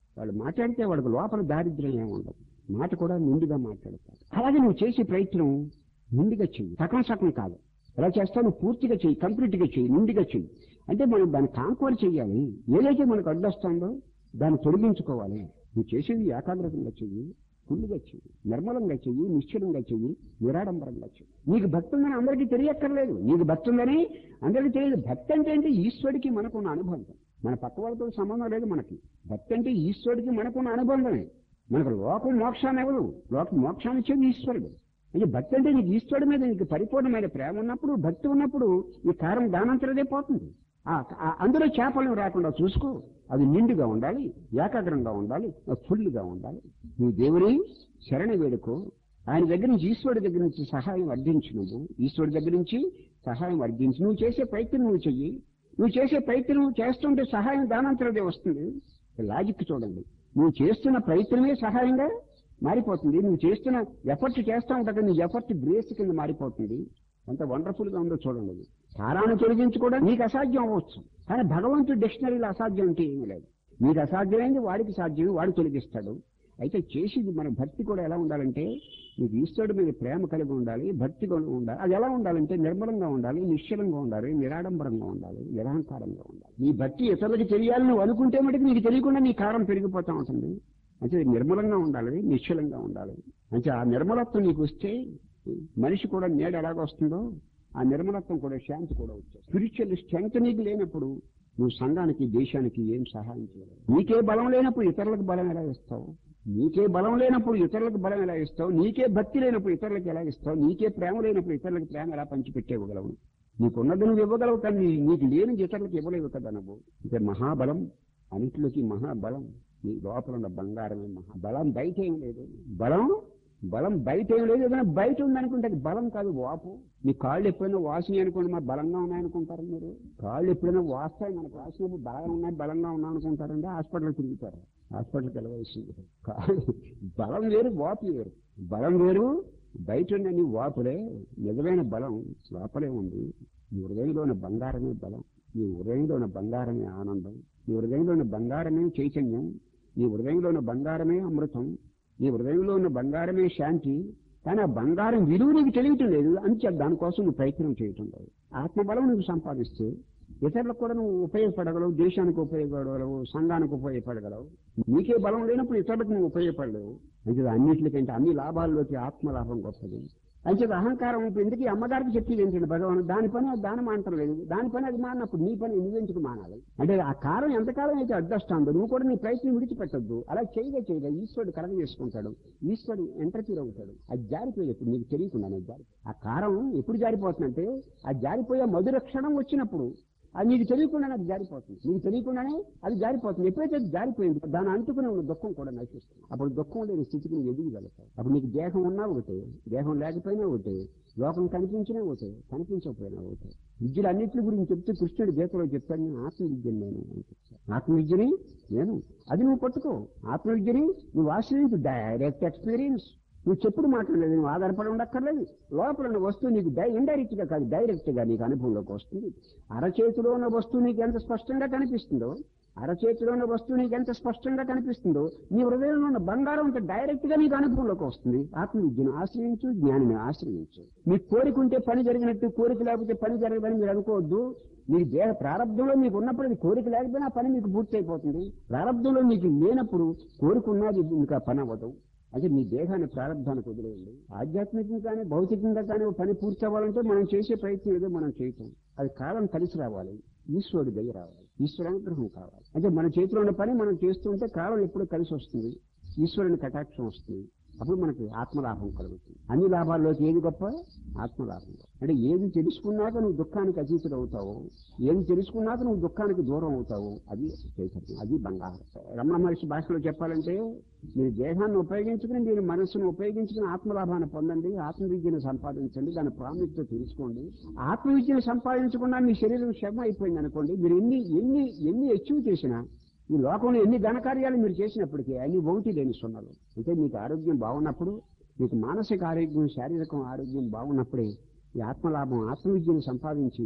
వాళ్ళు మాట్లాడితే వాళ్ళకి లోపల దారిద్ర్యం ఏమి ఉండదు మాట కూడా నిండుగా మాట్లాడతారు అలాగే నువ్వు చేసే ప్రయత్నం నిండుగా చెయ్యి సగం సగం కాదు ఎలా చేస్తావు నువ్వు పూర్తిగా చెయ్యి కంప్లీట్ గా చెయ్యి నిండుగా చెయ్యి అంటే మనం దాన్ని కాంకోర్ చెయ్యాలి ఏదైతే మనకు అడ్డొస్తుందో దాన్ని తొలగించుకోవాలి నువ్వు చేసేది ఏకాగ్రతంగా చెయ్యి ఫుల్గా చెయ్యి నిర్మలంగా చెయ్యి నిశ్చలంగా చెయ్యి నిరాడంబరంగా చెయ్యి నీకు భక్తి ఉందని అందరికీ తెలియక్కర్లేదు నీకు భక్తి ఉందని అందరికీ తెలియదు భక్తి అంటే ఏంటి ఈశ్వరుడికి మనకున్న అనుబంధం మన పక్క వాళ్ళతో సంబంధం లేదు మనకి భక్తి అంటే ఈశ్వరుడికి మనకున్న అనుబంధమే మనకు లోకం మోక్షాన్ని ఎవరు లోకం మోక్షాన్ని ఇచ్చేది ఈశ్వరుడు అంటే భక్తి అంటే నీకు ఈశ్వరుడి మీద నీకు పరిపూర్ణమైన ప్రేమ ఉన్నప్పుడు భక్తి ఉన్నప్పుడు ఈ కారం దానంతరదే పోతుంది ఆ- ఆ- అందులో చేపలను రాకుండా చూసుకో అది నిండుగా ఉండాలి ఏకాగ్రంగా ఉండాలి ఫుల్గా ఉండాలి నువ్వు దేవుని శరణ వేడుకో ఆయన దగ్గర నుంచి ఈశ్వరుడి దగ్గర నుంచి సహాయం అర్థించు నువ్వు ఈశ్వరుడి దగ్గర నుంచి సహాయం అర్థించు నువ్వు చేసే ప్రయత్నం నువ్వు చెయ్యి నువ్వు చేసే ప్రయత్నం చేస్తుంటే సహాయం దానంతరదే వస్తుంది లాజిక్ చూడండి నువ్వు చేస్తున్న ప్రయత్నమే సహాయంగా మారిపోతుంది నువ్వు చేస్తున్న ఎఫర్ట్ చేస్తా ఉంటావు నీ ఎఫర్ట్ గ్రేస్ కింద మారిపోతుంది ఎంత వండర్ఫుల్ గా ఉందో చూడండి అది కారాన్ని తొలగించుకోవడం నీకు అసాధ్యం అవ్వచ్చు కానీ భగవంతుడు డిక్షనరీలో అసాధ్యం అంటే ఏమీ లేదు నీకు అసాధ్యమైంది వాడికి సాధ్యం వాడు తొలగిస్తాడు అయితే చేసేది మన భక్తి కూడా ఎలా ఉండాలంటే నీకు ఈశ్వరుడి మీద ప్రేమ కలిగి ఉండాలి భక్తి కూడా ఉండాలి అది ఎలా ఉండాలంటే నిర్మలంగా ఉండాలి నిశ్చలంగా ఉండాలి నిరాడంబరంగా ఉండాలి నిరహంకారంగా ఉండాలి నీ భక్తి ఇతరులకి తెలియాలని నువ్వు అనుకుంటే మటుకు నీకు తెలియకుండా నీ కారం పెరిగిపోతా ఉంటుంది అంటే నిర్మలంగా ఉండాలి నిశ్చలంగా ఉండాలి అంటే ఆ నిర్మలత్వం నీకు వస్తే మనిషి కూడా నేడు ఎలాగ వస్తుందో ఆ నిర్మలత్వం కూడా శాంతి కూడా వచ్చేది స్పిరిచువల్ స్ట్రెంగ్త్ నీకు లేనప్పుడు నువ్వు సంఘానికి దేశానికి ఏం సహాయం చేయలేవు నీకే బలం లేనప్పుడు ఇతరులకు బలం ఎలా ఇస్తావు నీకే బలం లేనప్పుడు ఇతరులకు బలం ఎలా ఇస్తావు నీకే భక్తి లేనప్పుడు ఇతరులకు ఎలా ఇస్తావు నీకే ప్రేమ లేనప్పుడు ఇతరులకు ప్రేమ ఎలా పంచిపెట్టేవ్వగలవు నీకున్నది నువ్వు ఇవ్వగలవు కానీ నీకు లేని ఇతరులకు ఇవ్వలేవు కదా నువ్వు అంటే మహాబలం అన్నిటిలోకి మహాబలం నీ లోపల ఉన్న బంగారమే మహా బలం బయట ఏం లేదు బలం బలం బయట ఏం లేదు ఏదైనా బయట ఉందనుకుంటే అది బలం కాదు వాపు మీ కాళ్ళు ఎప్పుడైనా వాసినాయి అనుకోండి మా బలంగా ఉన్నాయనుకుంటారు మీరు కాళ్ళు ఎప్పుడైనా వాస్తాయి మనకు వాసినప్పుడు బలంగా ఉన్నాయి బలంగా ఉన్నాం అనుకుంటారంటే హాస్పిటల్ తిరుగుతారు హాస్పిటల్కి వెళ్ళవలసింది కాళ్ళు బలం వేరు వాపు వేరు బలం వేరు బయట ఉన్న నీ వాపులే నిజమైన బలం లోపలే ఉంది నీ హృదయంలో ఉన్న బంగారమే బలం నీ హృదయంలో ఉన్న బంగారమే ఆనందం నీ హృదయంలో ఉన్న బంగారమే చైతన్యం నీ హృదయంలో ఉన్న బంగారమే అమృతం నీ హృదయంలో ఉన్న బంగారమే శాంతి కానీ ఆ బంగారం విలువ నీకు తెలియటం లేదు అంతే దానికోసం నువ్వు ప్రయత్నం చేయటం లేదు ఆత్మబలం నువ్వు సంపాదిస్తే ఇతరులకు కూడా నువ్వు ఉపయోగపడగలవు దేశానికి ఉపయోగపడగలవు సంఘానికి ఉపయోగపడగలవు నీకే బలం లేనప్పుడు ఇతరులకు నువ్వు ఉపయోగపడలేవు అంటే అన్నింటికంటే అన్ని లాభాల్లోకి ఆత్మలాభం గొప్పది అంటే అహంకారం ఇప్పుడు ఎందుకు ఈ అమ్మగారికి చెప్పేది ఏంటంటే భగవాన్ దాని పని అది దాని మానటం లేదు దాని పని అది మానప్పుడు నీ పని నువ్వెందుకు మానాలి అంటే ఆ కాలం ఎంతకాలం అయితే అడ్డొస్తుందో నువ్వు కూడా నీ ప్రయత్నం విడిచిపెట్టద్దు అలా చేయగా చేయగా ఈశ్వరుడు కలగ చేసుకుంటాడు ఈశ్వరుడు ఎంటర్ఫీర్ అవుతాడు అది జారిపోయేది ఇప్పుడు నీకు తెలియకుండానే జారి ఆ కారం ఎప్పుడు జారిపోతుందంటే ఆ జారిపోయే మధుర క్షణం వచ్చినప్పుడు అది నీకు తెలియకుండానే అది జారిపోతుంది నీకు తెలియకుండానే అది జారిపోతుంది ఎప్పుడైతే అది జారిపోయింది దాని అంటుకునే ఉన్న దుఃఖం కూడా నశిస్తుంది అప్పుడు దుఃఖం లేని స్థితికి నువ్వు ఎదుగుగలుగుతావు అప్పుడు నీకు దేహం ఉన్నా ఒకటే దేహం లేకపోయినా ఒకటే లోకం కనిపించినా ఒకటే కనిపించకపోయినా ఒకటే విద్యలు అన్నింటి గురించి చెప్తే కృష్ణుడు గీతలో చెప్తాను నేను ఆత్మవిద్యని నేను అని చెప్తాను ఆత్మవిద్యని నేను అది నువ్వు పట్టుకో ఆత్మవిద్యని నువ్వు ఆశ్రయించు డైరెక్ట్ ఎక్స్పీరియన్స్ నువ్వు చెప్పుడు మాట్లాడలేదు నువ్వు ఆధారపడి ఉండక్కర్లేదు లోపల ఉన్న వస్తువు నీకు డై ఇండైరెక్ట్ గా కాదు డైరెక్ట్ గా నీకు అనుభవంలోకి వస్తుంది అరచేతిలో ఉన్న వస్తువు నీకు ఎంత స్పష్టంగా కనిపిస్తుందో అరచేతిలో ఉన్న వస్తువు నీకు ఎంత స్పష్టంగా కనిపిస్తుందో నీ హృదయంలో ఉన్న బంగారం అంత డైరెక్ట్ గా నీకు అనుభవంలోకి వస్తుంది ఆత్మవిద్యను ఆశ్రయించు జ్ఞానిని ఆశ్రయించు మీకు కోరిక ఉంటే పని జరిగినట్టు కోరిక లేకపోతే పని జరగదని మీరు అనుకోవద్దు మీ దేహ ప్రారంభంలో మీకు ఉన్నప్పుడు అది కోరిక లేకపోయినా ఆ పని మీకు పూర్తి అయిపోతుంది ప్రారంభంలో మీకు లేనప్పుడు కోరిక ఉన్నది ఇంకా పని అవ్వదు అంటే మీ దేహాన్ని ప్రారంభానికి వదిలేయండి ఆధ్యాత్మికంగా కానీ భౌతికంగా కానీ ఓ పని పూర్తి అవ్వాలంటే మనం చేసే ప్రయత్నం ఏదో మనం చేయటం అది కాలం కలిసి రావాలి ఈశ్వరుడి దయ రావాలి ఈశ్వరానుగ్రహం కావాలి అంటే మన చేతిలో ఉన్న పని మనం చేస్తుంటే కాలం ఎప్పుడు కలిసి వస్తుంది ఈశ్వరుని కటాక్షం వస్తుంది అప్పుడు మనకి ఆత్మలాభం కలుగుతుంది అన్ని లాభాల్లోకి ఏది గొప్ప ఆత్మలాభం అంటే ఏది తెలుసుకున్నాక నువ్వు దుఃఖానికి అతీతుడు అవుతావు ఏది తెలుసుకున్నాక నువ్వు దుఃఖానికి దూరం అవుతావు అది చైతన్యం అది బంగారం రమణ మహర్షి భాషలో చెప్పాలంటే మీరు దేహాన్ని ఉపయోగించుకుని మీరు మనస్సును ఉపయోగించుకుని ఆత్మలాభాన్ని పొందండి ఆత్మవిద్యను సంపాదించండి దాని ప్రాముఖ్యత తెలుసుకోండి ఆత్మవిద్యను సంపాదించకుండా మీ శరీరం శవం అయిపోయింది అనుకోండి మీరు ఎన్ని ఎన్ని ఎన్ని అచీవ్ చేసినా ఈ లోకంలో ఎన్ని ఘనకార్యాలు మీరు చేసినప్పటికీ అన్ని ఒకటి లేని సున్నలు అంటే మీకు ఆరోగ్యం బాగున్నప్పుడు మీకు మానసిక ఆరోగ్యం శారీరక ఆరోగ్యం బాగున్నప్పుడే ఈ ఆత్మలాభం ఆత్మవిద్యను సంపాదించి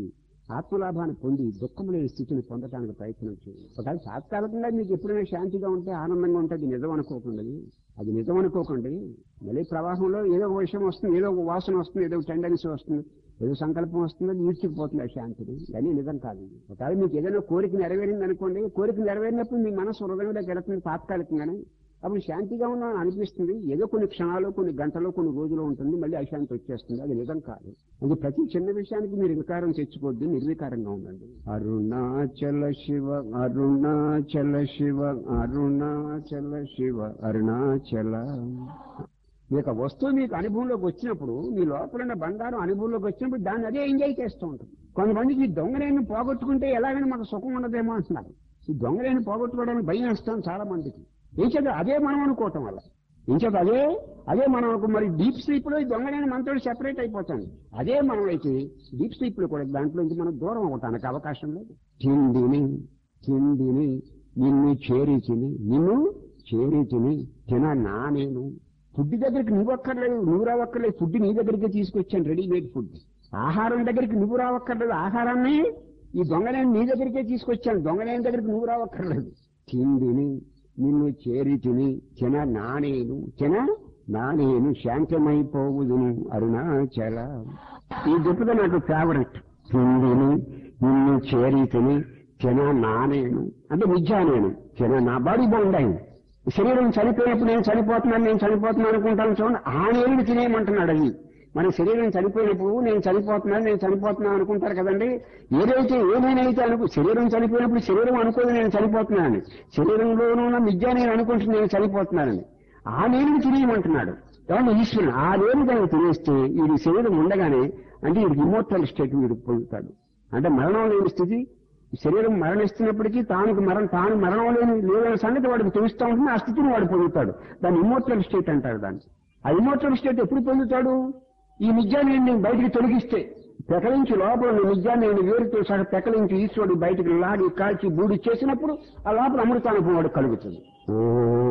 ఆత్మలాభాన్ని పొంది దుఃఖం లేని స్థితిని పొందడానికి ప్రయత్నం చేయండి ఒకవేళ తాత్కాలికంగా మీకు ఎప్పుడైనా శాంతిగా ఉంటే ఆనందంగా ఉంటే అది నిజం అనుకోకండి అది నిజం అనుకోకండి మళ్ళీ ప్రవాహంలో ఏదో ఒక విషయం వస్తుంది ఏదో ఒక వాసన వస్తుంది ఏదో ఒక టెండెన్సీ వస్తుంది ఏదో సంకల్పం వస్తుంది అది ఈడ్చుకుపోతుంది ఆ శాంతిని కానీ నిజం కాదు ఇది. ఒకవేళ మీకు ఏదైనా కోరిక నెరవేరింది అనుకోండి కోరిక నెరవేరినప్పుడు మీ మనసు హృదయంలోకి వెళుతుంది తాత్కాలికంగానే అప్పుడు శాంతిగా ఉన్నాను అనిపిస్తుంది ఏదో కొన్ని క్షణాలు కొన్ని గంటలు కొన్ని రోజులు ఉంటుంది మళ్ళీ అశాంతి వచ్చేస్తుంది అది నిజం కాదు అది ప్రతి చిన్న విషయానికి మీరు వికారం తెచ్చుకోవద్దు నిర్వికారంగా ఉండండి అరుణాచల శివ అరుణాచల శివ అరుణాచల శివ అరుణాచల మీ యొక్క వస్తువు మీకు అనుభవంలోకి వచ్చినప్పుడు మీ లోపల ఉన్న బంగారం అనుభవంలోకి వచ్చినప్పుడు దాన్ని అదే ఎంజాయ్ చేస్తూ ఉంటుంది కొంతమందికి ఈ దొంగలేని పోగొట్టుకుంటే ఎలాగైనా మాకు సుఖం ఉండదేమో అంటున్నారు ఈ దొంగలేని పోగొట్టుకోవడానికి భయం వేస్తాం చాలా మందికి ఏం చేత అదే మనం అనుకోవటం వల్ల ఏం చేత అదే అదే మనం అనుకో- మరి డీప్ స్లీప్ లో ఈ దొంగలేని మనతో సెపరేట్ అయిపోతుంది అదే మనం అయితే డీప్ స్లీప్ లో కూడా దాంట్లో నుంచి మనం దూరం అవటానికి అవకాశం లేదు తిండిని తిండిని నిన్ను చేరి తిని నిన్ను చేరి తిని తిన నా నేను ఫుడ్ దగ్గరికి నువ్వు అక్కర్లేదు నువ్వు రావక్కర్లేదు ఫుడ్ నీ దగ్గరికి తీసుకొచ్చాను రెడీమేడ్ ఫుడ్ ఆహారం దగ్గరికి నువ్వు రావక్కర్లేదు ఆహారాన్ని ఈ దొంగలేని నీ దగ్గరికే తీసుకొచ్చాను దొంగలేని దగ్గరికి నువ్వు రావక్కర్లేదు తిండిని నిన్ను చేరి తిని తిన నానేను తిన నానేను శాంతమైపోవుదును అరుణాచల ఈ దుప్పద నాకు ఫేవరెట్ తిండిని నిన్ను చేరి తిని తిన నానేను అంటే మిథ్యా నేను తిన నా బాడీ బాగుండాయి శరీరం చనిపోయినప్పుడు నేను చనిపోతున్నాను నేను చనిపోతున్నాను అనుకుంటాను చూడండి ఆ నేను తినేయమంటున్నాడు అది మన శరీరం చనిపోయినప్పుడు నేను చనిపోతున్నాను నేను చనిపోతున్నాను అనుకుంటారు కదండి ఏదైతే ఏమైనైతే అనుకు శరీరం చనిపోయినప్పుడు శరీరం అనుకోదు నేను చనిపోతున్నానని శరీరంలోనూ ఉన్న మిథ్య నేను అనుకుంటున్నాను నేను చనిపోతున్నానని ఆ నేను తినేయమంటున్నాడు ఏమన్నా ఈశ్వరుడు ఆ నేను దాన్ని తినేస్తే వీడి శరీరం ఉండగానే అంటే వీడికి ఇమోర్టల్ స్టేట్ వీడు పొందుతాడు అంటే మరణం లేని స్థితి శరీరం మరణిస్తున్నప్పటికీ తానుకు మరణం తాను మరణం లేని లేదనే సంగతి వాడికి తెలుస్తూ ఉంటుంది ఆ స్థితిని వాడు పొందుతాడు దాన్ని ఇమోర్టల్ స్టేట్ అంటారు దాన్ని ఆ ఇమోర్టల్ స్టేట్ ఎప్పుడు పొందుతాడు ఈ నిజాన్ని నేను బయటికి తొలగిస్తే పెకలించి లోపల ఉన్న నిజాన్ని నేను వేరుతో సహా పెకలించి ఈశ్వరుడు బయటికి లాగి కాల్చి బూడి చేసినప్పుడు ఆ లోపల అమృతానుభవం వాడు కలుగుతుంది ఓ